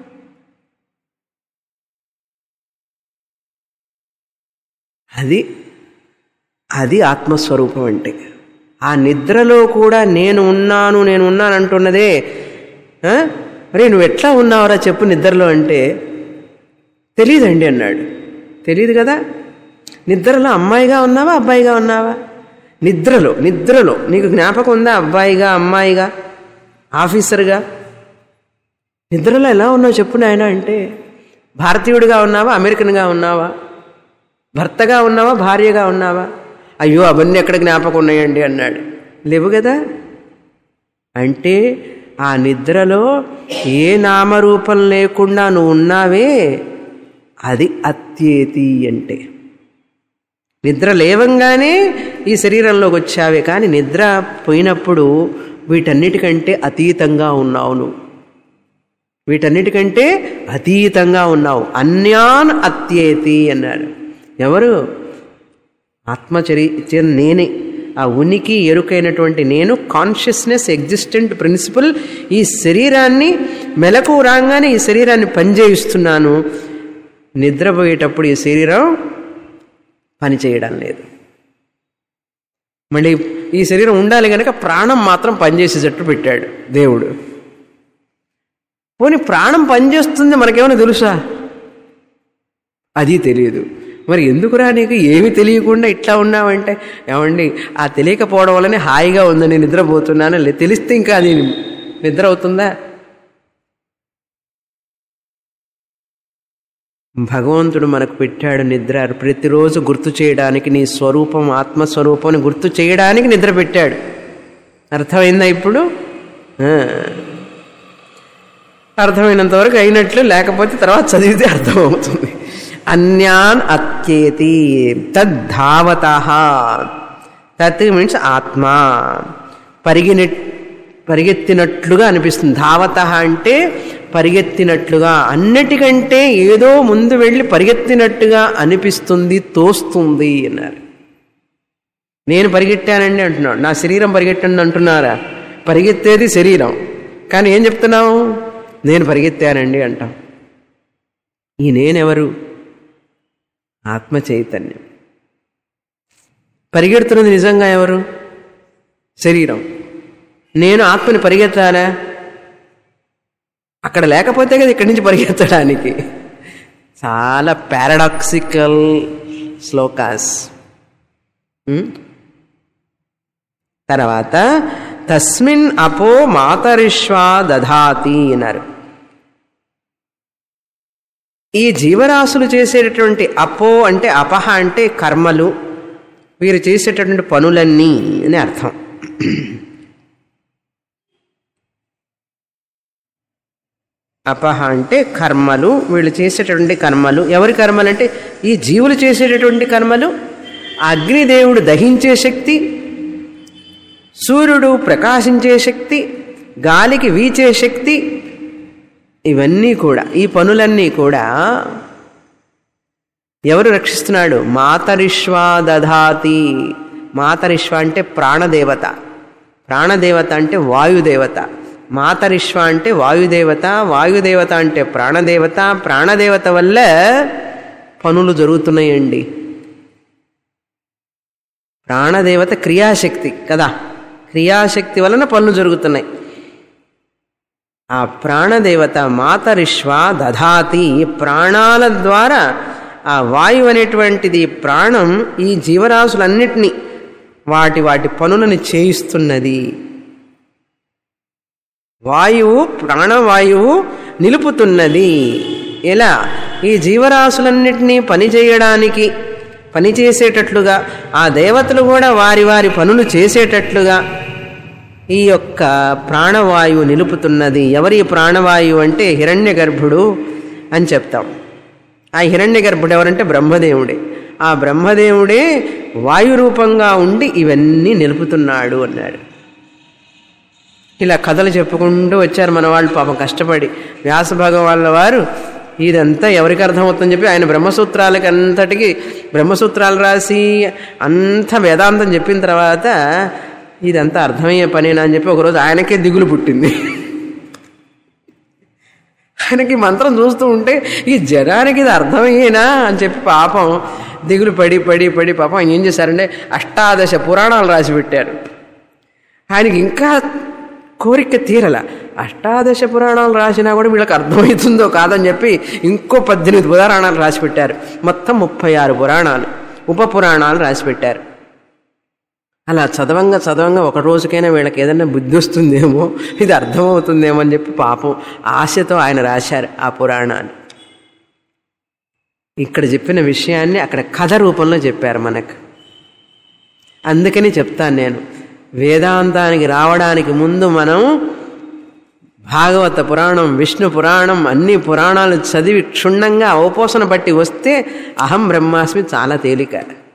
Speaker 1: అది అది ఆత్మస్వరూపం అంటే ఆ నిద్రలో కూడా నేను ఉన్నాను నేను ఉన్నాను అంటున్నదే ఆ? అరే నువ్వు ఎట్లా ఉన్నావురా చెప్పు నిద్రలో అంటే తెలియదండి అన్నాడు తెలియదు కదా నిద్రలో అమ్మాయిగా ఉన్నావా అబ్బాయిగా ఉన్నావా నిద్రలో నిద్రలో నీకు జ్ఞాపకం ఉందా అబ్బాయిగా అమ్మాయిగా ఆఫీసర్గా నిద్రలో ఎలా ఉన్నావు చెప్పు నాయన అంటే భారతీయుడిగా ఉన్నావా అమెరికన్గా ఉన్నావా భర్తగా ఉన్నావా భార్యగా ఉన్నావా అయ్యో అవన్నీ ఎక్కడ జ్ఞాపకం ఉన్నాయండి అన్నాడు లేవు కదా అంటే ఆ నిద్రలో ఏ నామరూపం లేకుండా నువ్వు ఉన్నావే అది అత్యేతి అంటే నిద్ర లేవంగానే ఈ శరీరంలోకి వచ్చావే కానీ నిద్ర పోయినప్పుడు వీటన్నిటికంటే అతీతంగా ఉన్నావు నువ్వు వీటన్నిటికంటే అతీతంగా ఉన్నావు అన్యాన్ అత్యేతి అన్నాడు ఎవరు ఆత్మచరిత్ర నేనే ఆ ఉనికి ఎరుకైనటువంటి నేను కాన్షియస్నెస్ ఎగ్జిస్టెంట్ ప్రిన్సిపల్ ఈ శరీరాన్ని మెలకు రాగానే ఈ శరీరాన్ని పనిచేయిస్తున్నాను నిద్రపోయేటప్పుడు ఈ శరీరం పని చేయడం లేదు మళ్ళీ ఈ శరీరం ఉండాలి కనుక ప్రాణం మాత్రం పనిచేసేటట్టు పెట్టాడు దేవుడు పోనీ ప్రాణం పనిచేస్తుంది మనకేమైనా తెలుసా అది తెలియదు మరి ఎందుకురా నీకు ఏమి తెలియకుండా ఇట్లా ఉన్నావంటే ఏమండి ఆ తెలియకపోవడం వల్లనే హాయిగా ఉందని నిద్రపోతున్నాను లే తెలిస్తే ఇంకా అది నిద్ర అవుతుందా భగవంతుడు మనకు పెట్టాడు నిద్ర ప్రతిరోజు గుర్తు చేయడానికి నీ స్వరూపం ఆత్మస్వరూపం గుర్తు చేయడానికి నిద్ర పెట్టాడు అర్థమైందా ఇప్పుడు ఆ. అర్థమైనంత వరకు అయినట్లు లేకపోతే తర్వాత చదివితే అర్థమవుతుంది అన్యాన్ అత్యేతి తద్ధావత తత్ మీన్స్ ఆత్మ పరిగిన పరిగెత్తినట్లుగా అనిపిస్తుంది ధావత అంటే పరిగెత్తినట్లుగా అన్నిటికంటే ఏదో ముందు వెళ్ళి పరిగెత్తినట్టుగా అనిపిస్తుంది తోస్తుంది అన్నారు నేను పరిగెట్టానండి అంటున్నాడు నా శరీరం పరిగెట్టండి అంటున్నారా పరిగెత్తేది శరీరం కానీ ఏం చెప్తున్నావు నేను పరిగెత్తానండి అంటాం ఈ నేనెవరు ఆత్మ చైతన్యం పరిగెడుతున్నది నిజంగా ఎవరు శరీరం నేను ఆత్మని పరిగెత్తాలా అక్కడ లేకపోతే కదా ఇక్కడి నుంచి పరిగెత్తడానికి చాలా పారాడాక్సికల్ శ్లోకాస్ ఉం? తర్వాత తస్మిన్ అపో మాతరిష్వా దధాతి అన్నారు ఈ జీవరాశులు చేసేటటువంటి అపో అంటే అపహ అంటే కర్మలు వీరు చేసేటటువంటి పనులన్నీ అని అర్థం అపహ అంటే కర్మలు వీళ్ళు చేసేటటువంటి కర్మలు ఎవరి కర్మలు అంటే ఈ జీవులు చేసేటటువంటి కర్మలు అగ్నిదేవుడు దహించే శక్తి సూర్యుడు ప్రకాశించే శక్తి గాలికి వీచే శక్తి ఇవన్నీ కూడా ఈ పనులన్నీ కూడా ఎవరు రక్షిస్తున్నాడు మాతరిష్వా దధాతి మాతరిష్వ అంటే ప్రాణదేవత ప్రాణదేవత అంటే వాయుదేవత మాతరిష్వ అంటే వాయుదేవత వాయుదేవత అంటే ప్రాణదేవత ప్రాణదేవత వల్ల పనులు జరుగుతున్నాయండి ప్రాణదేవత క్రియాశక్తి కదా క్రియాశక్తి వలన పనులు జరుగుతున్నాయి ఆ ప్రాణదేవత మాతరిష్వ దధాతి ఈ ప్రాణాల ద్వారా ఆ వాయువు అనేటువంటిది ప్రాణం ఈ జీవరాశులన్నిటినీ వాటి వాటి పనులను చేయిస్తున్నది వాయువు ప్రాణవాయువు నిలుపుతున్నది ఎలా ఈ జీవరాశులన్నిటినీ పనిచేయడానికి పనిచేసేటట్లుగా ఆ దేవతలు కూడా వారి వారి పనులు చేసేటట్లుగా ఈ యొక్క ప్రాణవాయువు నిలుపుతున్నది ఎవరి ప్రాణవాయువు అంటే హిరణ్య గర్భుడు అని చెప్తాం ఆ హిరణ్య గర్భుడు ఎవరంటే బ్రహ్మదేవుడే ఆ బ్రహ్మదేవుడే వాయు రూపంగా ఉండి ఇవన్నీ నిలుపుతున్నాడు అన్నాడు ఇలా కథలు చెప్పుకుంటూ వచ్చారు మన వాళ్ళు పాపం కష్టపడి వ్యాస భగవాన్ల వారు ఇదంతా ఎవరికి అర్థమవుతుందని చెప్పి ఆయన బ్రహ్మసూత్రాలకి అంతటికి బ్రహ్మసూత్రాలు రాసి అంత వేదాంతం చెప్పిన తర్వాత ఇదంతా అర్థమయ్యే పనేనా అని చెప్పి ఒకరోజు ఆయనకే దిగులు పుట్టింది ఆయనకి మంత్రం చూస్తూ ఉంటే ఈ జనానికి ఇది అర్థమయ్యేనా అని చెప్పి పాపం దిగులు పడి పడి పడి పాపం ఆయన ఏం చేశారంటే అష్టాదశ పురాణాలు రాసి పెట్టారు ఆయనకి ఇంకా కోరిక తీరల అష్టాదశ పురాణాలు రాసినా కూడా వీళ్ళకి అర్థమవుతుందో కాదని చెప్పి ఇంకో పద్దెనిమిది పురాణాలు రాసి పెట్టారు మొత్తం ముప్పై ఆరు పురాణాలు ఉప పురాణాలు రాసి పెట్టారు అలా చదవంగా చదవంగా ఒక రోజుకైనా వీళ్ళకి ఏదైనా బుద్ధి వస్తుందేమో ఇది అర్థమవుతుందేమో అని చెప్పి పాపం ఆశతో ఆయన రాశారు ఆ పురాణాన్ని ఇక్కడ చెప్పిన విషయాన్ని అక్కడ కథ రూపంలో చెప్పారు మనకు అందుకని చెప్తాను నేను వేదాంతానికి రావడానికి ముందు మనం భాగవత పురాణం విష్ణు పురాణం అన్ని పురాణాలు చదివి క్షుణ్ణంగా అవపోసన బట్టి వస్తే అహం బ్రహ్మాస్మి చాలా తేలిక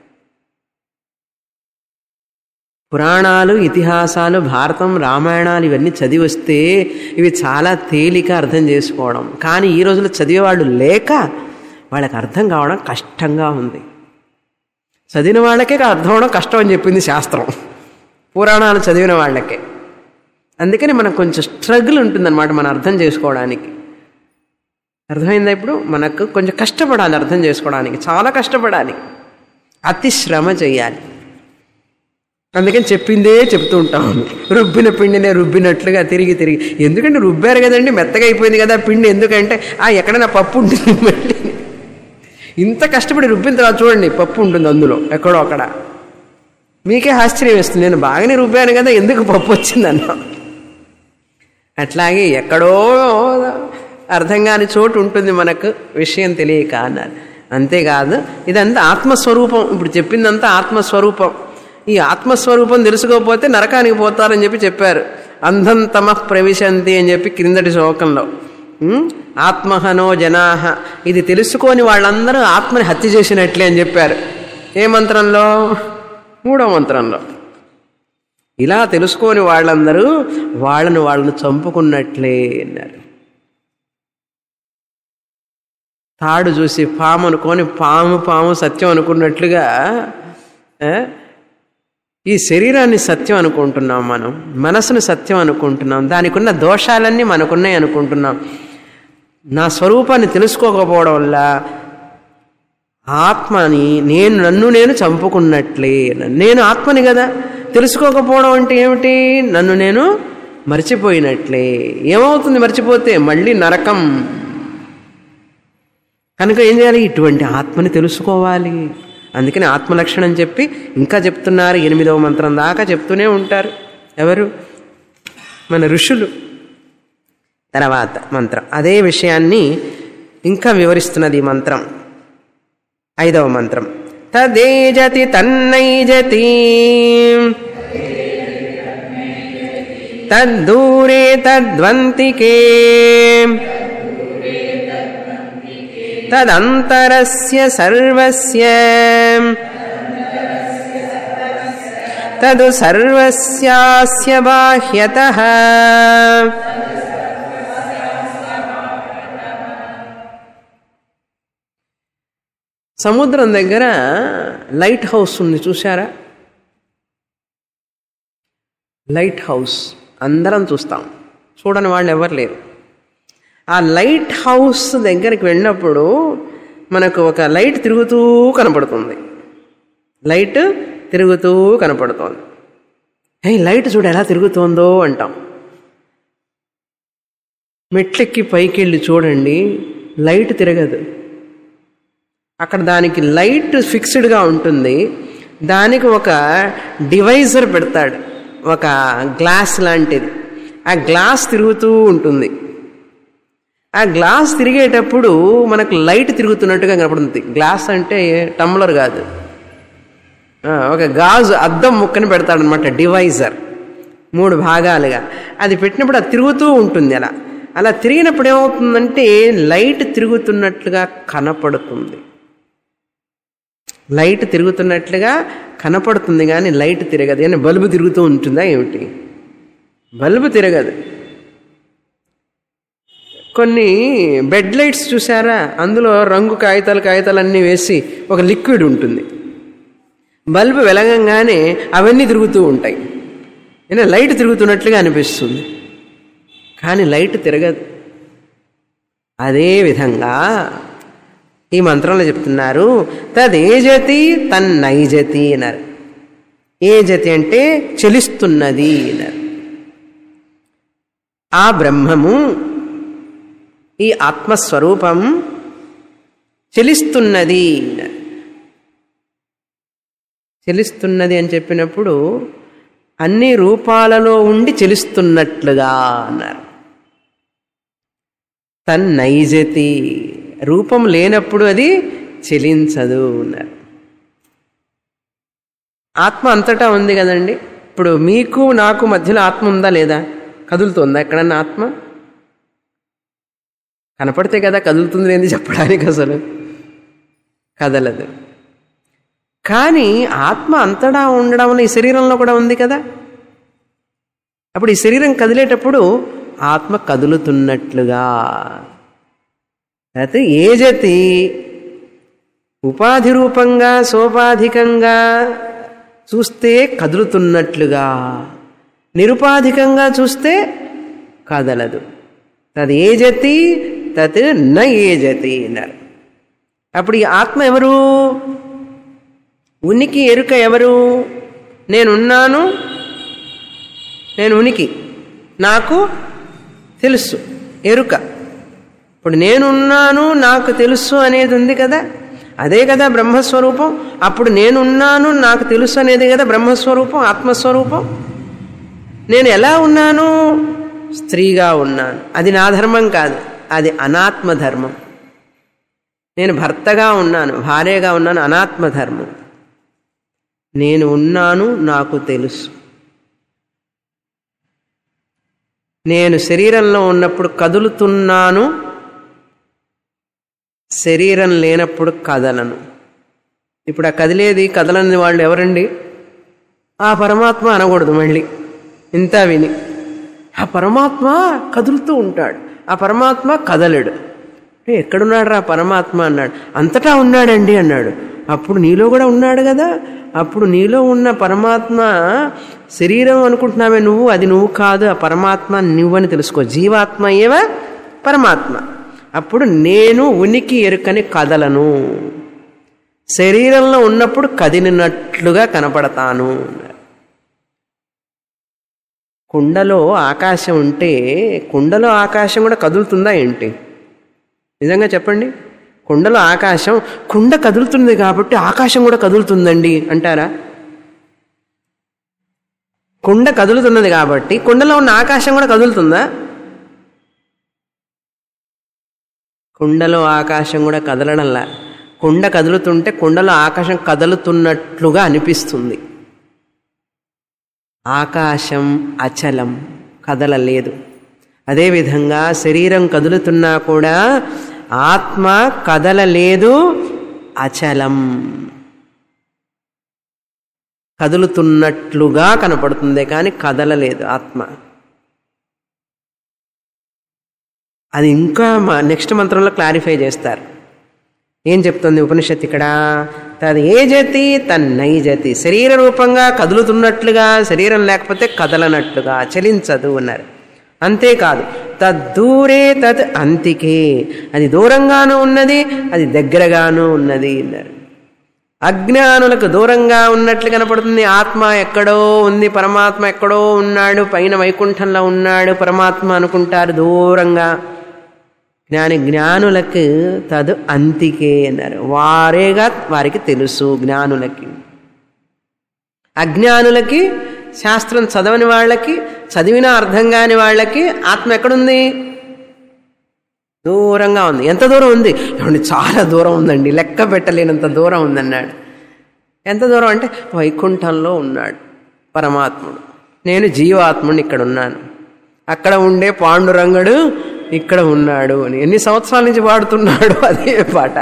Speaker 1: పురాణాలు ఇతిహాసాలు భారతం రామాయణాలు ఇవన్నీ చదివి వస్తే ఇవి చాలా తేలిక అర్థం చేసుకోవడం కానీ ఈ రోజుల్లో చదివేవాళ్ళు లేక వాళ్ళకి అర్థం కావడం కష్టంగా ఉంది చదివిన వాళ్ళకే అర్థం అవడం కష్టం అని చెప్పింది శాస్త్రం పురాణాలు చదివిన వాళ్ళకే అందుకని మనకు కొంచెం స్ట్రగుల్ ఉంటుందన్నమాట మనం అర్థం చేసుకోవడానికి అర్థమైందా ఇప్పుడు మనకు కొంచెం కష్టపడాలి అర్థం చేసుకోవడానికి చాలా కష్టపడాలి అతి శ్రమ చేయాలి అందుకని చెప్పిందే చెప్తూ ఉంటాం రుబ్బిన పిండినే రుబ్బినట్లుగా తిరిగి తిరిగి ఎందుకంటే రుబ్బారు కదండి మెత్తగా అయిపోయింది కదా పిండి ఎందుకంటే ఆ ఎక్కడైనా పప్పు ఉంటుంది మళ్ళీ ఇంత కష్టపడి రుబ్బిన తర్వాత చూడండి పప్పు ఉంటుంది అందులో ఎక్కడో అక్కడ మీకే ఆశ్చర్యం వేస్తుంది నేను బాగానే రుబ్బాను కదా ఎందుకు పప్పు వచ్చిందన్న అట్లాగే ఎక్కడో అర్థం కాని చోటు ఉంటుంది మనకు విషయం తెలియక అన్నారు అంతేకాదు ఇదంతా ఆత్మస్వరూపం ఇప్పుడు చెప్పిందంతా ఆత్మస్వరూపం ఈ ఆత్మస్వరూపం తెలుసుకోకపోతే నరకానికి పోతారని చెప్పి చెప్పారు అంధం తమ ప్రవిశంతి అని చెప్పి క్రిందటి శ్లోకంలో ఆత్మహనో జనాహ ఇది తెలుసుకోని వాళ్ళందరూ ఆత్మని హత్య చేసినట్లే అని చెప్పారు ఏ మంత్రంలో మూడో మంత్రంలో ఇలా తెలుసుకోని వాళ్ళందరూ వాళ్ళను వాళ్ళను చంపుకున్నట్లే అన్నారు తాడు చూసి పాము అనుకొని పాము పాము సత్యం అనుకున్నట్లుగా ఈ శరీరాన్ని సత్యం అనుకుంటున్నాం మనం మనసును సత్యం అనుకుంటున్నాం దానికి ఉన్న దోషాలన్నీ మనకున్నాయి అనుకుంటున్నాం నా స్వరూపాన్ని తెలుసుకోకపోవడం వల్ల ఆత్మని నేను నన్ను నేను చంపుకున్నట్లే నేను ఆత్మని కదా తెలుసుకోకపోవడం అంటే ఏమిటి నన్ను నేను మర్చిపోయినట్లే ఏమవుతుంది మర్చిపోతే మళ్ళీ నరకం కనుక ఏం చేయాలి ఇటువంటి ఆత్మని తెలుసుకోవాలి అందుకని ఆత్మలక్షణం చెప్పి ఇంకా చెప్తున్నారు ఎనిమిదవ మంత్రం దాకా చెప్తూనే ఉంటారు ఎవరు మన ఋషులు తర్వాత మంత్రం అదే విషయాన్ని ఇంకా వివరిస్తున్నది ఈ మంత్రం ఐదవ మంత్రం తదేజతి తన్నైజతి తద్దూరే తద్వంతికే తదంతరస్య సర్వస్య తదు సర్వస్యాస్య బాహ్యతః సముద్రం దగ్గర లైట్ హౌస్ ఉంది చూసారా లైట్ హౌస్ అందరం చూస్తాం చూడని వాళ్ళు ఎవరు లేరు ఆ లైట్ హౌస్ దగ్గరికి వెళ్ళినప్పుడు మనకు ఒక లైట్ తిరుగుతూ కనపడుతుంది లైట్ తిరుగుతూ కనపడుతోంది ఏ లైట్ చూడు ఎలా తిరుగుతోందో అంటాం మెట్లెక్కి పైకి వెళ్ళి చూడండి లైట్ తిరగదు అక్కడ దానికి లైట్ ఫిక్స్డ్గా ఉంటుంది దానికి ఒక డివైజర్ పెడతాడు ఒక గ్లాస్ లాంటిది ఆ గ్లాస్ తిరుగుతూ ఉంటుంది ఆ గ్లాస్ తిరిగేటప్పుడు మనకు లైట్ తిరుగుతున్నట్టుగా కనపడుతుంది గ్లాస్ అంటే టంబ్లర్ కాదు ఆ, ఒక గాజు అద్దం ముక్కని పెడతాడనమాట డివైజర్ మూడు భాగాలుగా అది పెట్టినప్పుడు అది తిరుగుతూ ఉంటుంది అలా అలా తిరిగినప్పుడు ఏమవుతుందంటే లైట్ తిరుగుతున్నట్లుగా కనపడుతుంది లైట్ తిరుగుతున్నట్లుగా కనపడుతుంది కానీ లైట్ తిరగదు కానీ బల్బు తిరుగుతూ ఉంటుందా ఏమిటి బల్బు తిరగదు కొన్ని బెడ్ లైట్స్ చూసారా అందులో రంగు కాగితాలు కాగితాలు అన్నీ వేసి ఒక లిక్విడ్ ఉంటుంది బల్బు వెలగంగానే అవన్నీ తిరుగుతూ ఉంటాయి అంటే లైట్ తిరుగుతున్నట్లుగా అనిపిస్తుంది కానీ లైట్ తిరగదు అదే విధంగా ఈ మంత్రంలో చెప్తున్నారు తదేజతి తన్నైజతి అన్నారు ఏజతి అంటే చెలిస్తున్నది అన్నారు ఆ బ్రహ్మము ఈ ఆత్మస్వరూపం చెలిస్తున్నది అన్నారు చెలిస్తున్నది అని చెప్పినప్పుడు అన్ని రూపాలలో ఉండి చెలిస్తున్నట్లుగా అన్నారు తన్నైజతి రూపం లేనప్పుడు అది చెలించదు అన్నారు ఆత్మ అంతటా ఉంది కదండి ఇప్పుడు మీకు నాకు మధ్యలో ఆత్మ ఉందా లేదా కదులుతుందా ఎక్కడన్నా ఆత్మ కనపడితే కదా కదులుతుంది ఏంది చెప్పడానికి అసలు కదలదు కానీ ఆత్మ అంతటా ఉండడం వల్ల ఈ శరీరంలో కూడా ఉంది కదా అప్పుడు ఈ శరీరం కదిలేటప్పుడు ఆత్మ కదులుతున్నట్లుగా అయితే ఏజతి ఉపాధి రూపంగా సోపాధికంగా చూస్తే కదులుతున్నట్లుగా నిరుపాధికంగా చూస్తే కదలదు తది ఏజతి తత్ న ఏజతి అన్నారు అప్పుడు ఈ ఆత్మ ఎవరు ఉనికి ఎరుక ఎవరు నేనున్నాను నేను ఉనికి నాకు తెలుసు ఎరుక ఇప్పుడు నేనున్నాను నాకు తెలుసు అనేది ఉంది కదా అదే కదా బ్రహ్మస్వరూపం అప్పుడు నేనున్నాను నాకు తెలుసు అనేది కదా బ్రహ్మస్వరూపం ఆత్మస్వరూపం నేను ఎలా ఉన్నాను స్త్రీగా ఉన్నాను అది నా ధర్మం కాదు అది అనాత్మ ధర్మం నేను భర్తగా ఉన్నాను భార్యగా ఉన్నాను అనాత్మ ధర్మం నేను ఉన్నాను నాకు తెలుసు నేను శరీరంలో ఉన్నప్పుడు కదులుతున్నాను శరీరం లేనప్పుడు కదలను ఇప్పుడు ఆ కదిలేది కదలని వాళ్ళు ఎవరండి ఆ పరమాత్మ అనకూడదు మళ్ళీ ఇంత విని ఆ పరమాత్మ కదులుతూ ఉంటాడు ఆ పరమాత్మ కదలడు "ఏ, ఎక్కడున్నాడు రా పరమాత్మ అన్నాడు అంతటా ఉన్నాడండి అన్నాడు అప్పుడు నీలో కూడా ఉన్నాడు కదా అప్పుడు నీలో ఉన్న పరమాత్మ శరీరం అనుకుంటున్నావే నువ్వు అది నువ్వు కాదు ఆ పరమాత్మ నువ్వని తెలుసుకో జీవాత్మ ఏవా పరమాత్మ అప్పుడు నేను ఉనికి ఎరుకని కదలను శరీరంలో ఉన్నప్పుడు కదిలినట్లుగా కనపడతాను కుండలో ఆకాశం ఉంటే కుండలో ఆకాశం కూడా కదులుతుందా ఏంటి నిజంగా చెప్పండి కుండలో ఆకాశం కుండ కదులుతుంది కాబట్టి ఆకాశం కూడా కదులుతుందండి అంటారా కుండ కదులుతున్నది కాబట్టి కుండలో ఉన్న ఆకాశం కూడా కదులుతుందా కుండలో ఆకాశం కూడా కదలడంలా కుండ కదులుతుంటే కుండలో ఆకాశం కదులుతున్నట్లుగా అనిపిస్తుంది ఆకాశం అచలం కదలలేదు అదేవిధంగా శరీరం కదులుతున్నా కూడా ఆత్మ కదలలేదు అచలం కదులుతున్నట్లుగా కనపడుతుంది కానీ కదలలేదు ఆత్మ అది ఇంకా నెక్స్ట్ మంత్రంలో క్లారిఫై చేస్తారు ఏం చెప్తుంది ఉపనిషత్ ఇక్కడ తది ఏ జతి తన్నై జతి శరీర రూపంగా కదులుతున్నట్లుగా శరీరం లేకపోతే కదలనట్లుగా చలించదు అన్నారు అంతేకాదు తద్దూరే తద్ అంతికే అది దూరంగానూ ఉన్నది అది దగ్గరగానూ ఉన్నది అన్నారు అజ్ఞానులకు దూరంగా ఉన్నట్లు కనపడుతుంది ఆత్మ ఎక్కడో ఉంది పరమాత్మ ఎక్కడో ఉన్నాడు పైన వైకుంఠంలో ఉన్నాడు పరమాత్మ అనుకుంటారు దూరంగా జ్ఞాని జ్ఞానులకు తదు అంతికే అన్నారు వారేగా వారికి తెలుసు జ్ఞానులకి అజ్ఞానులకి శాస్త్రం చదవని వాళ్ళకి చదివినా అర్థం కాని వాళ్ళకి ఆత్మ ఎక్కడుంది దూరంగా ఉంది ఎంత దూరం ఉంది ఏమండి చాలా దూరం ఉందండి లెక్క పెట్టలేనంత దూరం ఉందన్నాడు ఎంత దూరం అంటే వైకుంఠంలో ఉన్నాడు పరమాత్ముడు నేను జీవాత్ముడిని ఇక్కడ ఉన్నాను అక్కడ ఉండే పాండురంగడు ఇక్కడ ఉన్నాడు అని ఎన్ని సంవత్సరాల నుంచి పాడుతున్నాడు అదే పాట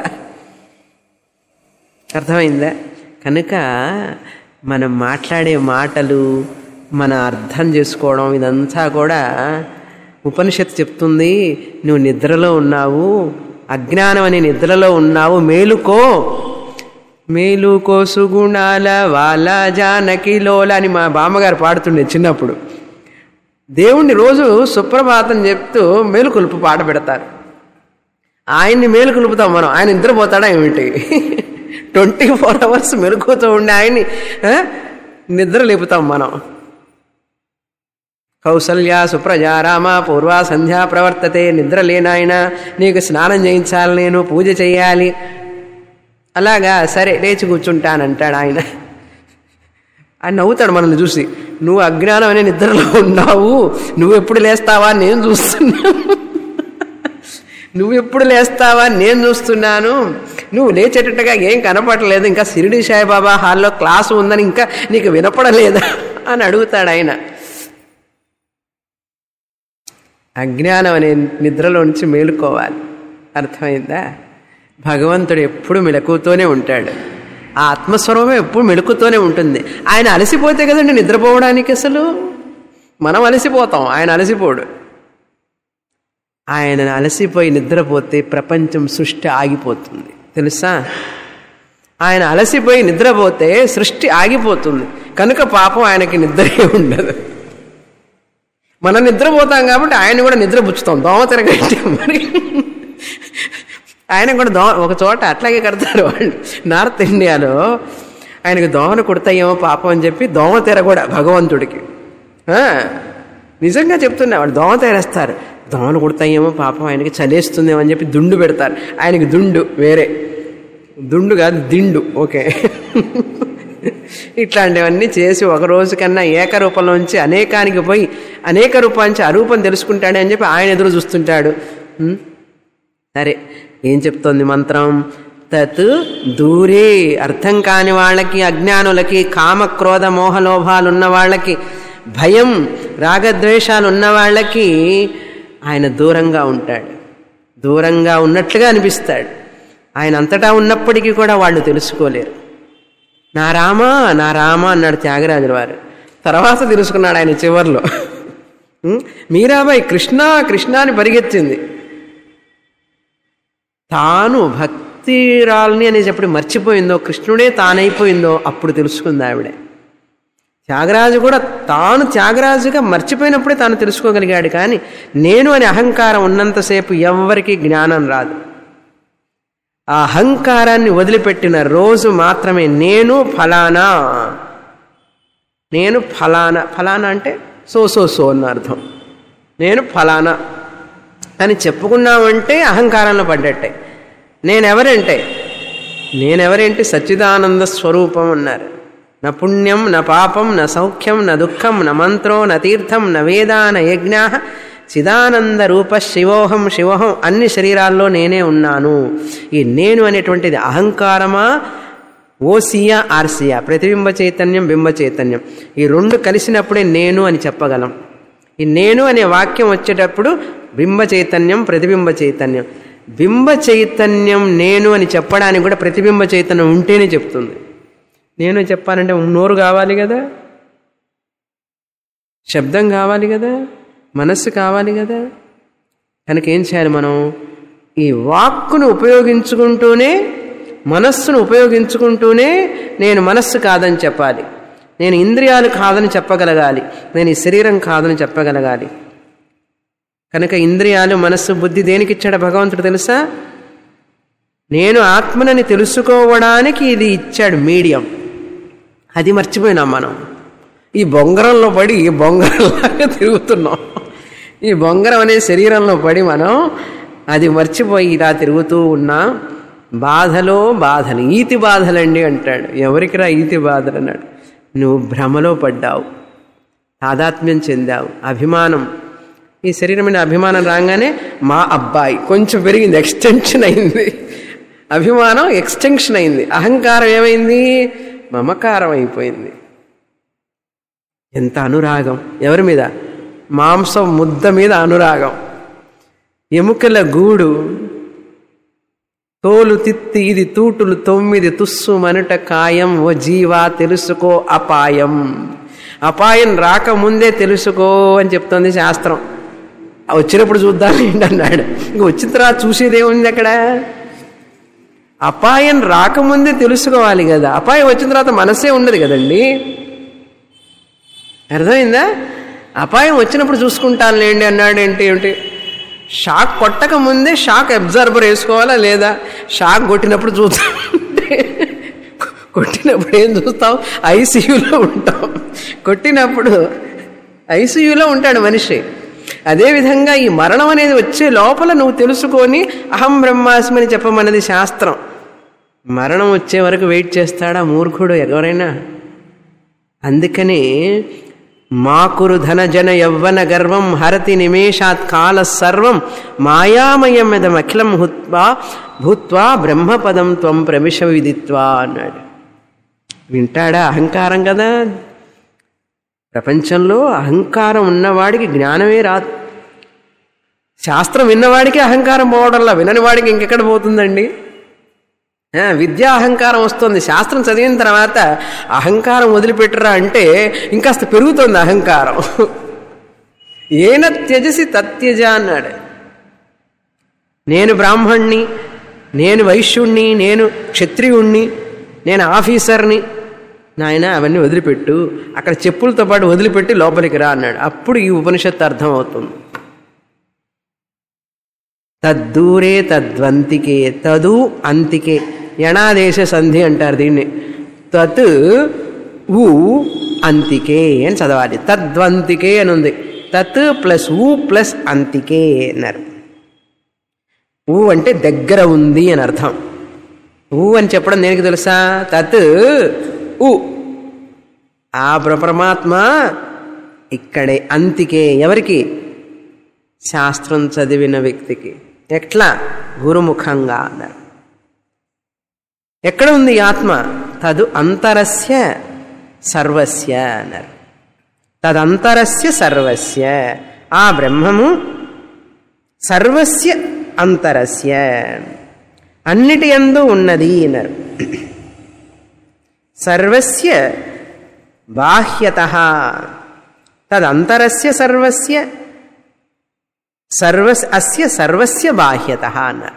Speaker 1: అర్థమైందా కనుక మనం మాట్లాడే మాటలు మన అర్థం చేసుకోవడం ఇదంతా కూడా ఉపనిషత్తు చెప్తుంది నువ్వు నిద్రలో ఉన్నావు అజ్ఞానం అనే నిద్రలో ఉన్నావు మేలుకో మేలుకో సుగుణాల వాల జానకి లోల అని మా బామ్మగారు పాడుతుండే చిన్నప్పుడు దేవుణ్ణి రోజు సుప్రభాతం చెప్తూ మేలుకొలుపు పాట పెడతారు ఆయన్ని మేలుకొలుపుతాం మనం ఆయన నిద్రపోతాడా ఏమిటి ట్వంటీ ఫోర్ అవర్స్ మెలుకుతూ ఉండే ఆయన్ని ఆ, నిద్ర లేపుతాం మనం కౌసల్య సుప్రజా రామ పూర్వ సంధ్యా ప్రవర్తతే నిద్ర లేనాయన నీకు స్నానం చేయించాలి నేను పూజ చేయాలి అలాగా సరే లేచి కూర్చుంటానంటాడు ఆయన ఆయన నవ్వుతాడు మనల్ని చూసి నువ్వు అజ్ఞానం అనే నిద్రలో ఉన్నావు నువ్వు ఎప్పుడు లేస్తావా అని నేను చూస్తున్నాను నువ్వు ఎప్పుడు లేస్తావా అని నేను చూస్తున్నాను నువ్వు లేచేటట్టుగా ఏం కనపడలేదు ఇంకా షిరిడి సాయిబాబా హాల్లో క్లాసు ఉందని ఇంకా నీకు వినపడలేదా అని అడుగుతాడు ఆయన అజ్ఞానం అనే నిద్రలో నుంచి మేలుకోవాలి అర్థమైందా భగవంతుడు ఎప్పుడు మెలకుతూనే ఉంటాడు ఆ ఆత్మస్వరూపం ఎప్పుడు మెలుకుతూనే ఉంటుంది ఆయన అలసిపోతే కదండి నిద్రపోవడానికి అసలు మనం అలసిపోతాం ఆయన అలసిపోడు ఆయన అలసిపోయి నిద్రపోతే ప్రపంచం సృష్టి ఆగిపోతుంది తెలుసా ఆయన అలసిపోయి నిద్రపోతే సృష్టి ఆగిపోతుంది కనుక పాపం ఆయనకి నిద్రే ఉండదు మనం నిద్రపోతాం కాబట్టి ఆయన కూడా నిద్ర పుచ్చుతాం దోమ తిరగట్టి మరి ఆయన కూడా దోమ ఒక చోట అట్లాగే కడతారు వాళ్ళు నార్త్ ఇండియాలో ఆయనకు దోమను కుడతాయేమో పాపం అని చెప్పి దోమ తెర కూడా భగవంతుడికి ఆ, నిజంగా చెప్తున్నా వాళ్ళు దోమ తెరేస్తారు దోమను కుడతాయేమో పాపం ఆయనకి చలేస్తుందేమో అని చెప్పి దుండు పెడతారు ఆయనకి దుండు వేరే దుండు కాదు దిండు ఓకే ఇట్లాంటివన్నీ చేసి ఒక రోజు కన్నా ఏకరూపంలోంచి అనేకానికి పోయి అనేక రూపాంచి అరూపం తెలుసుకుంటాడు అని చెప్పి ఆయన ఎదురు చూస్తుంటాడు ఉం? సరే ఏం చెప్తోంది మంత్రం తత్ దూరే అర్థం కాని వాళ్ళకి అజ్ఞానులకి కామ క్రోధ మోహలోభాలు ఉన్న వాళ్ళకి భయం రాగద్వేషాలు ఉన్న వాళ్ళకి ఆయన దూరంగా ఉంటాడు దూరంగా ఉన్నట్లుగా అనిపిస్తాడు ఆయన అంతటా ఉన్నప్పటికీ కూడా వాళ్ళు తెలుసుకోలేరు నా రామా నా రామా అన్నాడు త్యాగరాజుల వారు తర్వాత తెలుసుకున్నాడు ఆయన చివర్లో ఉం? మీరాబాయి కృష్ణ కృష్ణ అని పరిగెత్తింది తాను భక్తిరాల్ని అనేసి ఎప్పుడు మర్చిపోయిందో కృష్ణుడే తానైపోయిందో అప్పుడు తెలుసుకుంది ఆవిడే త్యాగరాజు కూడా తాను త్యాగరాజుగా మర్చిపోయినప్పుడే తాను తెలుసుకోగలిగాడు కానీ నేను అనే అహంకారం ఉన్నంతసేపు ఎవ్వరికీ జ్ఞానం రాదు ఆ అహంకారాన్ని వదిలిపెట్టిన రోజు మాత్రమే నేను ఫలానా నేను ఫలానా ఫలానా అంటే సో సో సో అన్న అర్థం నేను ఫలానా అని చెప్పుకున్నామంటే అహంకారంలో పడ్డట్టే నేనెవరంటే నేనెవరేంటి సచ్చిదానంద స్వరూపం అన్నారు న పుణ్యం న పాపం న సౌఖ్యం న దుఃఖం న మంత్రో న తీర్థం న వేదా న యజ్ఞా చిదానంద రూప శివోహం శివోహం అన్ని శరీరాల్లో నేనే ఉన్నాను ఈ నేను అనేటువంటిది అహంకారమా ఓసియా ఆర్సియా ప్రతిబింబ చైతన్యం బింబ చైతన్యం ఈ రెండు కలిసినప్పుడే నేను అని చెప్పగలం ఈ నేను అనే వాక్యం వచ్చేటప్పుడు బింబ చైతన్యం ప్రతిబింబ చైతన్యం బింబ చైతన్యం నేను అని చెప్పడానికి కూడా ప్రతిబింబ చైతన్యం ఉంటేనే చెప్తుంది నేను చెప్పాలంటే నోరు కావాలి కదా శబ్దం కావాలి కదా మనస్సు కావాలి కదా కనుక ఏం చేయాలి మనం ఈ వాక్కును ఉపయోగించుకుంటూనే మనస్సును ఉపయోగించుకుంటూనే నేను మనస్సు కాదని చెప్పాలి నేను ఇంద్రియాలు కాదని చెప్పగలగాలి నేను ఈ శరీరం కాదని చెప్పగలగాలి కనుక ఇంద్రియాలు మనస్సు బుద్ధి దేనికి ఇచ్చాడు భగవంతుడు తెలుసా నేను ఆత్మనని తెలుసుకోవడానికి ఇది ఇచ్చాడు మీడియం అది మర్చిపోయినాం మనం ఈ బొంగరంలో పడి ఈ బొంగరంలాగా తిరుగుతున్నాం ఈ బొంగరం అనే శరీరంలో పడి మనం అది మర్చిపోయి ఇలా తిరుగుతూ ఉన్నా బాధలో బాధలు ఈతి బాధలండి అంటాడు ఎవరికిరా ఈతి బాధలు అన్నాడు నువ్వు భ్రమలో పడ్డావు తాదాత్మ్యం చెందావు అభిమానం ఈ శరీరం మీద అభిమానం రాగానే మా అబ్బాయి కొంచెం పెరిగింది ఎక్స్టెన్షన్ అయింది అభిమానం ఎక్స్టెన్షన్ అయింది అహంకారం ఏమైంది మమకారం అయిపోయింది ఎంత అనురాగం ఎవరి మీద మాంసం ముద్ద మీద అనురాగం ఎముకల గూడు తోలు తిత్తి ఇది తూటులు తొమ్మిది తుస్సు మనుట కాయం ఓ జీవా తెలుసుకో అపాయం అపాయం రాకముందే తెలుసుకో అని చెప్తుంది శాస్త్రం వచ్చినప్పుడు చూద్దాం ఏంటన్నాడు ఇంక వచ్చిన తర్వాత చూసేదేముంది అక్కడ అపాయం రాకముందే తెలుసుకోవాలి కదా అపాయం వచ్చిన తర్వాత మనసే ఉండదు కదండి అర్థమైందా అపాయం వచ్చినప్పుడు చూసుకుంటానులేండి అన్నాడు ఏంటి ఏమిటి షాక్ కొట్టక ముందే షాక్ అబ్జర్బర్ వేసుకోవాలా లేదా షాక్ కొట్టినప్పుడు చూద్దాం కొట్టినప్పుడు ఏం చూస్తాం ఐసీయూలో ఉంటాం కొట్టినప్పుడు ఐసీయూలో ఉంటాడు మనిషి అదేవిధంగా ఈ మరణం అనేది వచ్చే లోపల నువ్వు తెలుసుకొని అహం బ్రహ్మాస్మి అని చెప్పమన్నది శాస్త్రం మరణం వచ్చే వరకు వెయిట్ చేస్తాడా మూర్ఖుడు ఎవరైనా అందుకని మాకురు ధనజన యవ్వన గర్వం హరతి నిమేషాత్ కాల సర్వం మాయామయమిదమఖిలం హుత్వా భూత్వా బ్రహ్మపదం త్వం ప్రవిశ విదిత్వా అన్నాడు వింటాడా అహంకారం కదా ప్రపంచంలో అహంకారం ఉన్నవాడికి జ్ఞానమే రాదు శాస్త్రం విన్నవాడికి అహంకారం పోవడంలా వినని వాడికి ఇంకెక్కడ పోతుందండి విద్యా అహంకారం వస్తుంది శాస్త్రం చదివిన తర్వాత అహంకారం వదిలిపెట్టరా అంటే ఇంకాస్త పెరుగుతుంది అహంకారం ఏన త్యజసి తత్యజ అన్నాడు నేను బ్రాహ్మణ్ణి నేను వైశ్యుణ్ణి నేను క్షత్రియుణ్ణి నేను ఆఫీసర్ని నాయన అవన్నీ వదిలిపెట్టు అక్కడ చెప్పులతో పాటు వదిలిపెట్టి లోపలికి రా అన్నాడు అప్పుడు ఈ ఉపనిషత్తు అర్థం అవుతుంది తద్దూరే తద్వంతికే తదు అంతికే యణాదేశ సంధి అంటారు దీన్ని తత్ ఊ అంతికే అని చదవాలి తద్వంతికే అని ఉంది తత్ ప్లస్ ఊ ప్లస్ అంతికే అన్నారు ఊ అంటే దగ్గర ఉంది అని అర్థం ఊ అని చెప్పడం దేనికి తెలుసా తత్ ఊ ఆ పరమాత్మ ఇక్కడే అంతికే ఎవరికి శాస్త్రం చదివిన వ్యక్తికి ఎట్లా గురుముఖంగా అన్నారు ఎక్కడ ఉంది ఈ ఆత్మ తదు అంతరస్య సర్వస్య అన్నారు తదంతరస్య సర్వస్య ఆ బ్రహ్మము సర్వస్య అంతరస్య అన్నిటి ఎందు ఉన్నది అన్నారు సర్వస్య బాహ్యత తదంతరస్య సర్వస్య సర్వ అస్య సర్వస్య బాహ్యత అన్నారు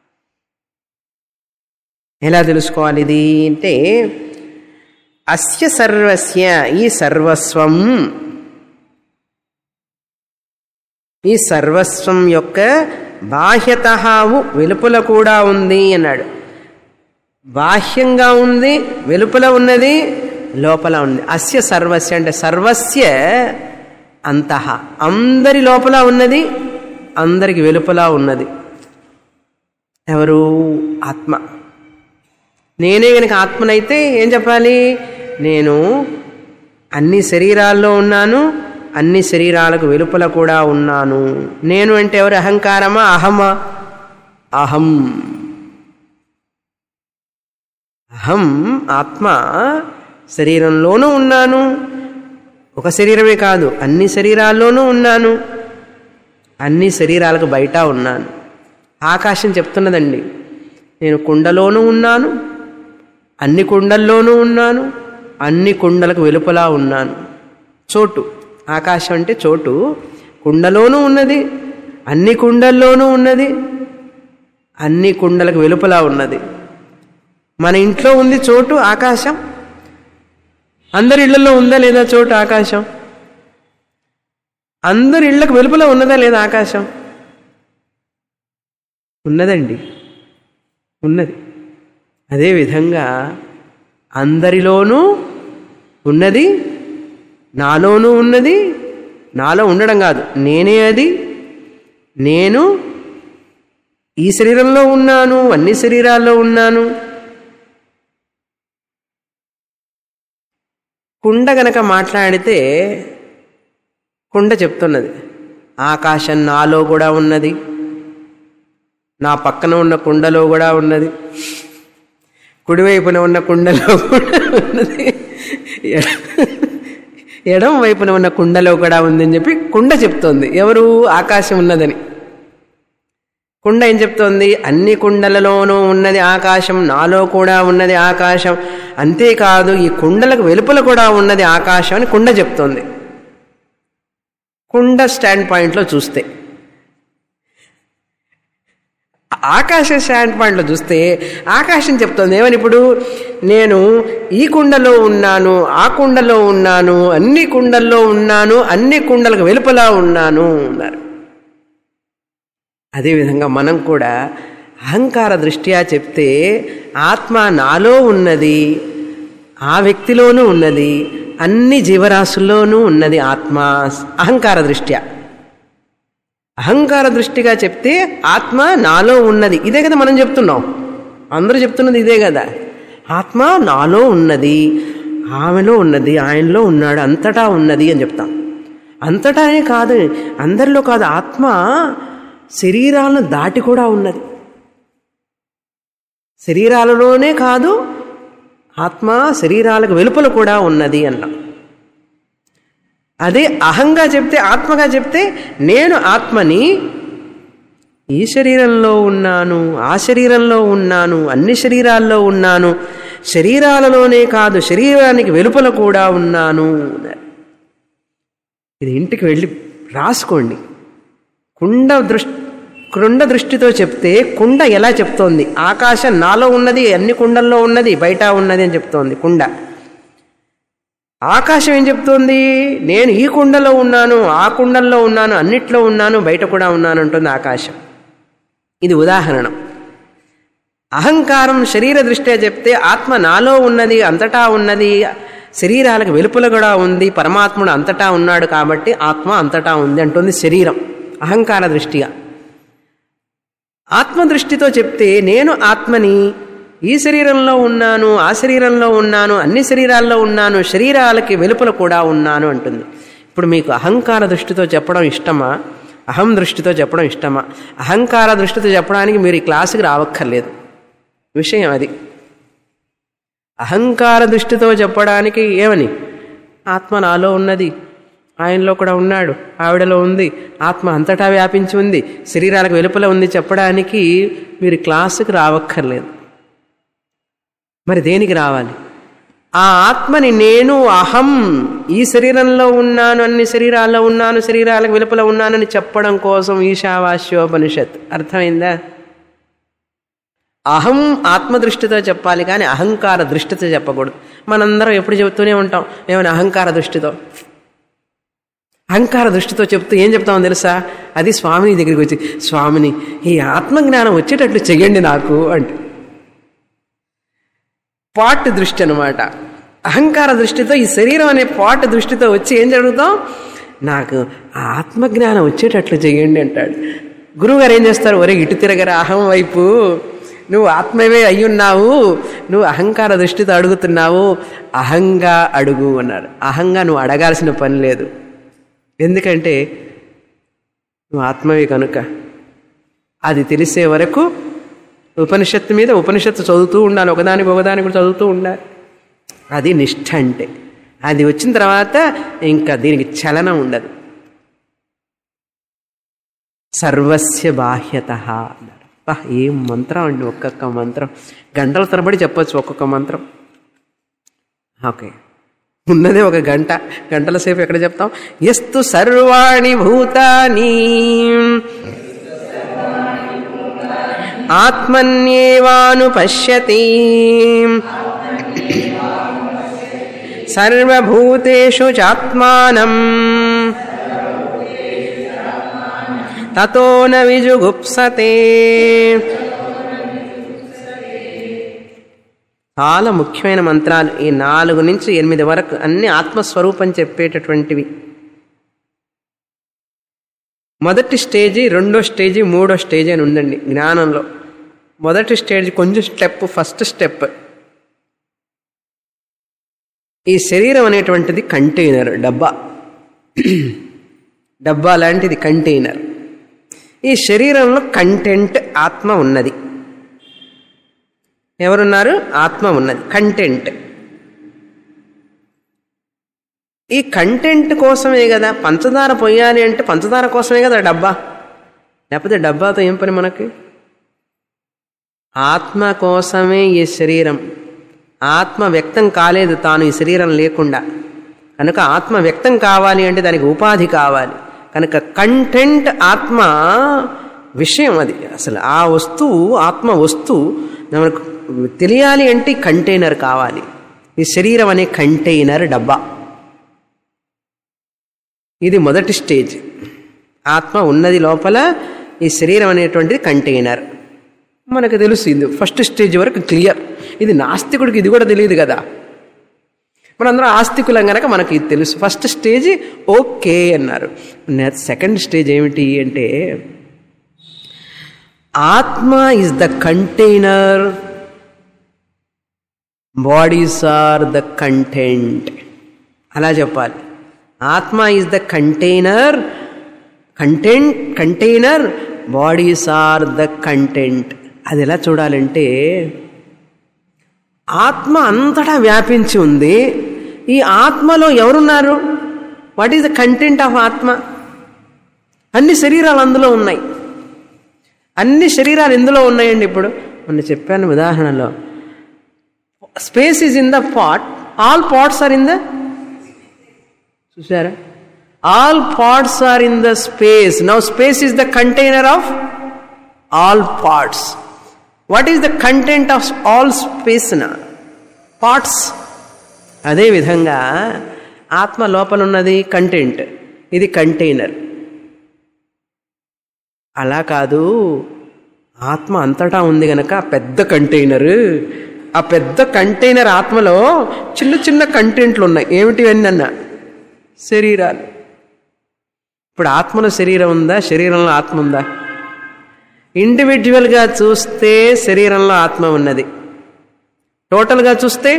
Speaker 1: ఎలా తెలుసుకోవాలి ఇది అంటే అస్య సర్వస్య ఈ సర్వస్వం ఈ సర్వస్వం యొక్క బాహ్యత వెలుపల కూడా ఉంది అన్నాడు బాహ్యంగా ఉంది వెలుపల ఉన్నది లోపల ఉంది అస్య సర్వస్య అంటే సర్వస్య అంతః అందరి లోపల ఉన్నది అందరికి వెలుపల ఉన్నది ఎవరు ఆత్మ నేనే గనక ఆత్మనైతే ఏం చెప్పాలి నేను అన్ని శరీరాల్లో ఉన్నాను అన్ని శరీరాలకు వెలుపల కూడా ఉన్నాను నేను అంటే ఎవరు అహంకారమా అహమా అహం అహం ఆత్మ శరీరంలోనూ ఉన్నాను ఒక శరీరమే కాదు అన్ని శరీరాల్లోనూ ఉన్నాను అన్ని శరీరాలకు బయట ఉన్నాను ఆకాశం చెప్తున్నదండి నేను కుండలోనూ ఉన్నాను అన్ని కుండల్లోనూ ఉన్నాను అన్ని కుండలకు వెలుపలా ఉన్నాను చోటు ఆకాశం అంటే చోటు కుండలోనూ ఉన్నది అన్ని కుండల్లోనూ ఉన్నది అన్ని కుండలకు వెలుపలా ఉన్నది మన ఇంట్లో ఉంది చోటు ఆకాశం అందరి ఇళ్లలో ఉందా లేదా చోటు ఆకాశం అందరి ఇళ్లకు వెలుపల ఉన్నదా లేదా ఆకాశం ఉన్నదండి ఉన్నది అదేవిధంగా అందరిలోనూ ఉన్నది నాలోనూ ఉన్నది నాలో ఉండడం కాదు నేనే అది నేను ఈ శరీరంలో ఉన్నాను అన్ని శరీరాల్లో ఉన్నాను కుండ గనక మాట్లాడితే కుండ చెప్తున్నది ఆకాశం నాలో కూడా ఉన్నది నా పక్కన ఉన్న కుండలో కూడా ఉన్నది కుడివైపున ఉన్న కుండలో కూడా ఉన్నది ఎడ- ఎడం వైపున ఉన్న కుండలో కూడా ఉందని చెప్పి కుండ చెప్తోంది ఎవరు ఆకాశం ఉన్నదని కుండ ఏం చెప్తోంది అన్ని కుండలలోనూ ఉన్నది ఆకాశం నాలో కూడా ఉన్నది ఆకాశం అంతేకాదు ఈ కుండలకు వెలుపల కూడా ఉన్నది ఆకాశం అని కుండ చెప్తోంది కుండ స్టాండ్ పాయింట్లో చూస్తే ఆకాశ స్టాండ్ పాయింట్లో చూస్తే ఆకాశం చెప్తోంది ఏమని ఇప్పుడు నేను ఈ కుండలో ఉన్నాను ఆ కుండలో ఉన్నాను అన్ని కుండల్లో ఉన్నాను అన్ని కుండలకు వెలుపలా ఉన్నాను అన్నారు అదేవిధంగా మనం కూడా అహంకార దృష్ట్యా చెప్తే ఆత్మ నాలో ఉన్నది ఆ వ్యక్తిలోనూ ఉన్నది అన్ని జీవరాశుల్లోనూ ఉన్నది ఆత్మ అహంకార దృష్ట్యా అహంకార దృష్టిగా చెప్తే ఆత్మ నాలో ఉన్నది ఇదే కదా మనం చెప్తున్నాం అందరూ చెప్తున్నది ఇదే కదా ఆత్మ నాలో ఉన్నది ఆమెలో ఉన్నది ఆయనలో ఉన్నాడు అంతటా ఉన్నది అని చెప్తాం అంతటానే కాదు అందరిలో కాదు ఆత్మ శరీరాలను దాటి కూడా ఉన్నది శరీరాలలోనే కాదు ఆత్మ శరీరాలకు వెలుపల కూడా ఉన్నది అన్నాం అదే అహంగా చెప్తే ఆత్మగా చెప్తే నేను ఆత్మని ఈ శరీరంలో ఉన్నాను ఆ శరీరంలో ఉన్నాను అన్ని శరీరాల్లో ఉన్నాను శరీరాలలోనే కాదు శరీరానికి వెలుపల కూడా ఉన్నాను అన్నారు. ఇది ఇంటికి వెళ్ళి రాసుకోండి కుండ దృష్టి కుండ దృష్టితో చెప్తే కుండ ఎలా చెప్తోంది ఆకాశం నాలో ఉన్నది అన్ని కుండల్లో ఉన్నది బయట ఉన్నది అని చెప్తోంది కుండ ఆకాశం ఏం చెప్తోంది నేను ఈ కుండలో ఉన్నాను ఆ కుండల్లో ఉన్నాను అన్నిట్లో ఉన్నాను బయట కూడా ఉన్నాను అంటుంది ఆకాశం ఇది ఉదాహరణ అహంకారం శరీర దృష్ట్యా చెప్తే ఆత్మ నాలో ఉన్నది అంతటా ఉన్నది శరీరాలకు వెలుపల కూడా ఉంది పరమాత్ముడు అంతటా ఉన్నాడు కాబట్టి ఆత్మ అంతటా ఉంది అంటుంది శరీరం అహంకార దృష్టిగా ఆత్మ దృష్టితో చెప్తే నేను ఆత్మని ఈ శరీరంలో ఉన్నాను ఆ శరీరంలో ఉన్నాను అన్ని శరీరాల్లో ఉన్నాను శరీరాలకి వెలుపల కూడా ఉన్నాను అంటుంది ఇప్పుడు మీకు అహంకార దృష్టితో చెప్పడం ఇష్టమా అహం దృష్టితో చెప్పడం ఇష్టమా అహంకార దృష్టితో చెప్పడానికి మీరు ఈ క్లాసుకి రావక్కర్లేదు విషయం అది అహంకార దృష్టితో చెప్పడానికి ఏమని ఆత్మ నాలో ఉన్నది ఆయనలో కూడా ఉన్నాడు ఆవిడలో ఉంది ఆత్మ అంతటా వ్యాపించి ఉంది శరీరాలకు వెలుపల ఉంది చెప్పడానికి మీరు క్లాసుకి రావక్కర్లేదు మరి దేనికి రావాలి ఆ ఆత్మని నేను అహం ఈ శరీరంలో ఉన్నాను అన్ని శరీరాల్లో ఉన్నాను శరీరాలకు వెలుపల ఉన్నానని చెప్పడం కోసం ఈశావాస్యోపనిషత్ అర్థమైందా అహం ఆత్మదృష్టితో చెప్పాలి కానీ అహంకార దృష్టితో చెప్పకూడదు మనందరం ఎప్పుడు చెబుతూనే ఉంటాం ఏమైనా అహంకార దృష్టితో అహంకార దృష్టితో చెప్తూ ఏం చెప్తామో తెలుసా అది స్వామిని దగ్గరికి వచ్చి స్వామిని ఈ ఆత్మజ్ఞానం వచ్చేటట్లు చెయ్యండి నాకు అంటే పాట్ దృష్టి అనమాట అహంకార దృష్టితో ఈ శరీరం అనే పాట్ దృష్టితో వచ్చి ఏం జరుగుతాం నాకు ఆ ఆత్మజ్ఞానం వచ్చేటట్లు చెయ్యండి అంటాడు గురువుగారు ఏం చేస్తారు ఒరే ఇటు తిరగరా అహం వైపు నువ్వు ఆత్మవే అయ్యున్నావు నువ్వు అహంకార దృష్టితో అడుగుతున్నావు అహంగా అడుగు అన్నాడు అహంగా నువ్వు అడగాల్సిన పని లేదు ఎందుకంటే నువ్వు ఆత్మవే కనుక అది తెలిసే వరకు ఉపనిషత్తు మీద ఉపనిషత్తు చదువుతూ ఉండాలి ఒకదానికి ఒకదానికి కూడా చదువుతూ ఉండాలి అది నిష్ఠ అంటే అది వచ్చిన తర్వాత ఇంకా దీనికి చలనం ఉండదు సర్వస్య బాహ్యత అన్నారు అబ్బా, ఏం మంత్రం అండి ఒక్కొక్క మంత్రం గంటల తరబడి చెప్పొచ్చు ఒక్కొక్క మంత్రం ఓకే ఉన్నదే ఒక గంట గంటల సేపు ఎక్కడ చెప్తాం ఎస్తు సర్వాణి భూతాని ఆత్మన్యేవాను పశ్యతి సర్వభూతేషు చాత్మానం తతో న విజుగుప్సతే చాలా ముఖ్యమైన మంత్రాలు ఈ నాలుగు నుంచి ఎనిమిది వరకు అన్ని ఆత్మస్వరూపం చెప్పేటటువంటివి మొదటి స్టేజీ రెండో స్టేజీ మూడో స్టేజీ అని ఉందండి జ్ఞానంలో మొదటి స్టేజ్ కొంచెం స్టెప్ ఫస్ట్ స్టెప్ ఈ శరీరం అనేటువంటిది కంటైనర్ డబ్బా డబ్బా లాంటిది కంటైనర్ ఈ శరీరంలో కంటెంట్ ఆత్మ ఉన్నది ఎవరున్నారు ఆత్మ ఉన్నది కంటెంట్ ఈ కంటెంట్ కోసమే కదా పంచదార పొయ్యాలి అంటే పంచదార కోసమే కదా డబ్బా లేకపోతే డబ్బాతో ఏం పని మనకి ఆత్మ కోసమే ఈ శరీరం ఆత్మ వ్యక్తం కాలేదు తాను ఈ శరీరం లేకుండా కనుక ఆత్మ వ్యక్తం కావాలి అంటే దానికి ఉపాధి కావాలి కనుక కంటెంట్ ఆత్మ విషయం అది అసలు ఆ వస్తువు ఆత్మ వస్తువు మనకు తెలియాలి అంటే కంటైనర్ కావాలి ఈ శరీరం అనే కంటైనర్ డబ్బా ఇది మొదటి స్టేజ్ ఆత్మ ఉన్నది లోపల ఈ శరీరం అనేటువంటిది కంటైనర్ మనకు తెలుసు ఇది ఫస్ట్ స్టేజ్ వరకు క్లియర్ ఇది నాస్తికుడికి ఇది కూడా తెలియదు కదా మనందరం ఆస్తికులం గనక మనకి ఇది తెలుసు ఫస్ట్ స్టేజ్ ఓకే అన్నారు సెకండ్ స్టేజ్ ఏమిటి అంటే ఆత్మ is the container bodies are the content అలా చెప్పాలి ఆత్మ is the container content container bodies are the content అది ఎలా చూడాలంటే ఆత్మ అంతటా వ్యాపించి ఉంది ఈ ఆత్మలో ఎవరున్నారు what is the content of ఆత్మ అన్ని శరీరాలు అందులో ఉన్నాయి అన్ని శరీరాలు ఎందులో ఉన్నాయండి ఇప్పుడు మొన్న చెప్పాను ఉదాహరణలో space is in the pot all pots are in the చూసారా all parts are in the space now space is the container of all parts what is the content of all space నా parts అదేవిధంగా ఆత్మ లోపల ఉన్నది content ఇది container అలా కాదు ఆత్మ అంతటా ఉంది గనక పెద్ద కంటైనర్ ఆ పెద్ద కంటైనర్ ఆత్మలో చిన్న చిన్న కంటెంట్లు ఉన్నాయి ఏమిటి అన్న శరీరాలు ఇప్పుడు ఆత్మలో శరీరం ఉందా శరీరంలో ఆత్మ ఉందా ఇండివిజువల్గా చూస్తే శరీరంలో ఆత్మ ఉన్నది టోటల్గా చూస్తే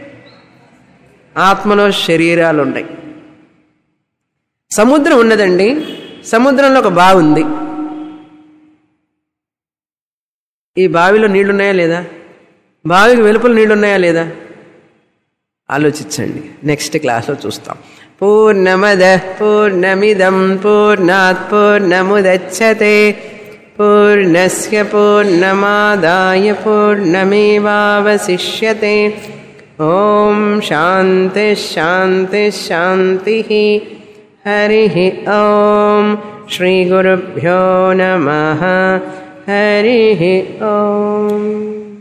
Speaker 1: ఆత్మలో శరీరాలు ఉన్నాయి సముద్రం ఉన్నదండి సముద్రంలో ఒక బావి ఉంది ఈ బావిలో నీళ్లున్నాయా లేదా బావికి వెలుపల నీళ్లున్నాయా లేదా ఆలోచించండి నెక్స్ట్ క్లాస్లో చూస్తాం పూర్ణమద పూర్ణమిదం పూర్ణాత్ పూర్ణముదచ్చతే పూర్ణస్య పూర్ణమాదాయ పూర్ణమేవావశిష్యతే ఓం శాంతి శాంతి శాంతి హరి ఓం శ్రీ గురుభ్యో నమ హరి ఓం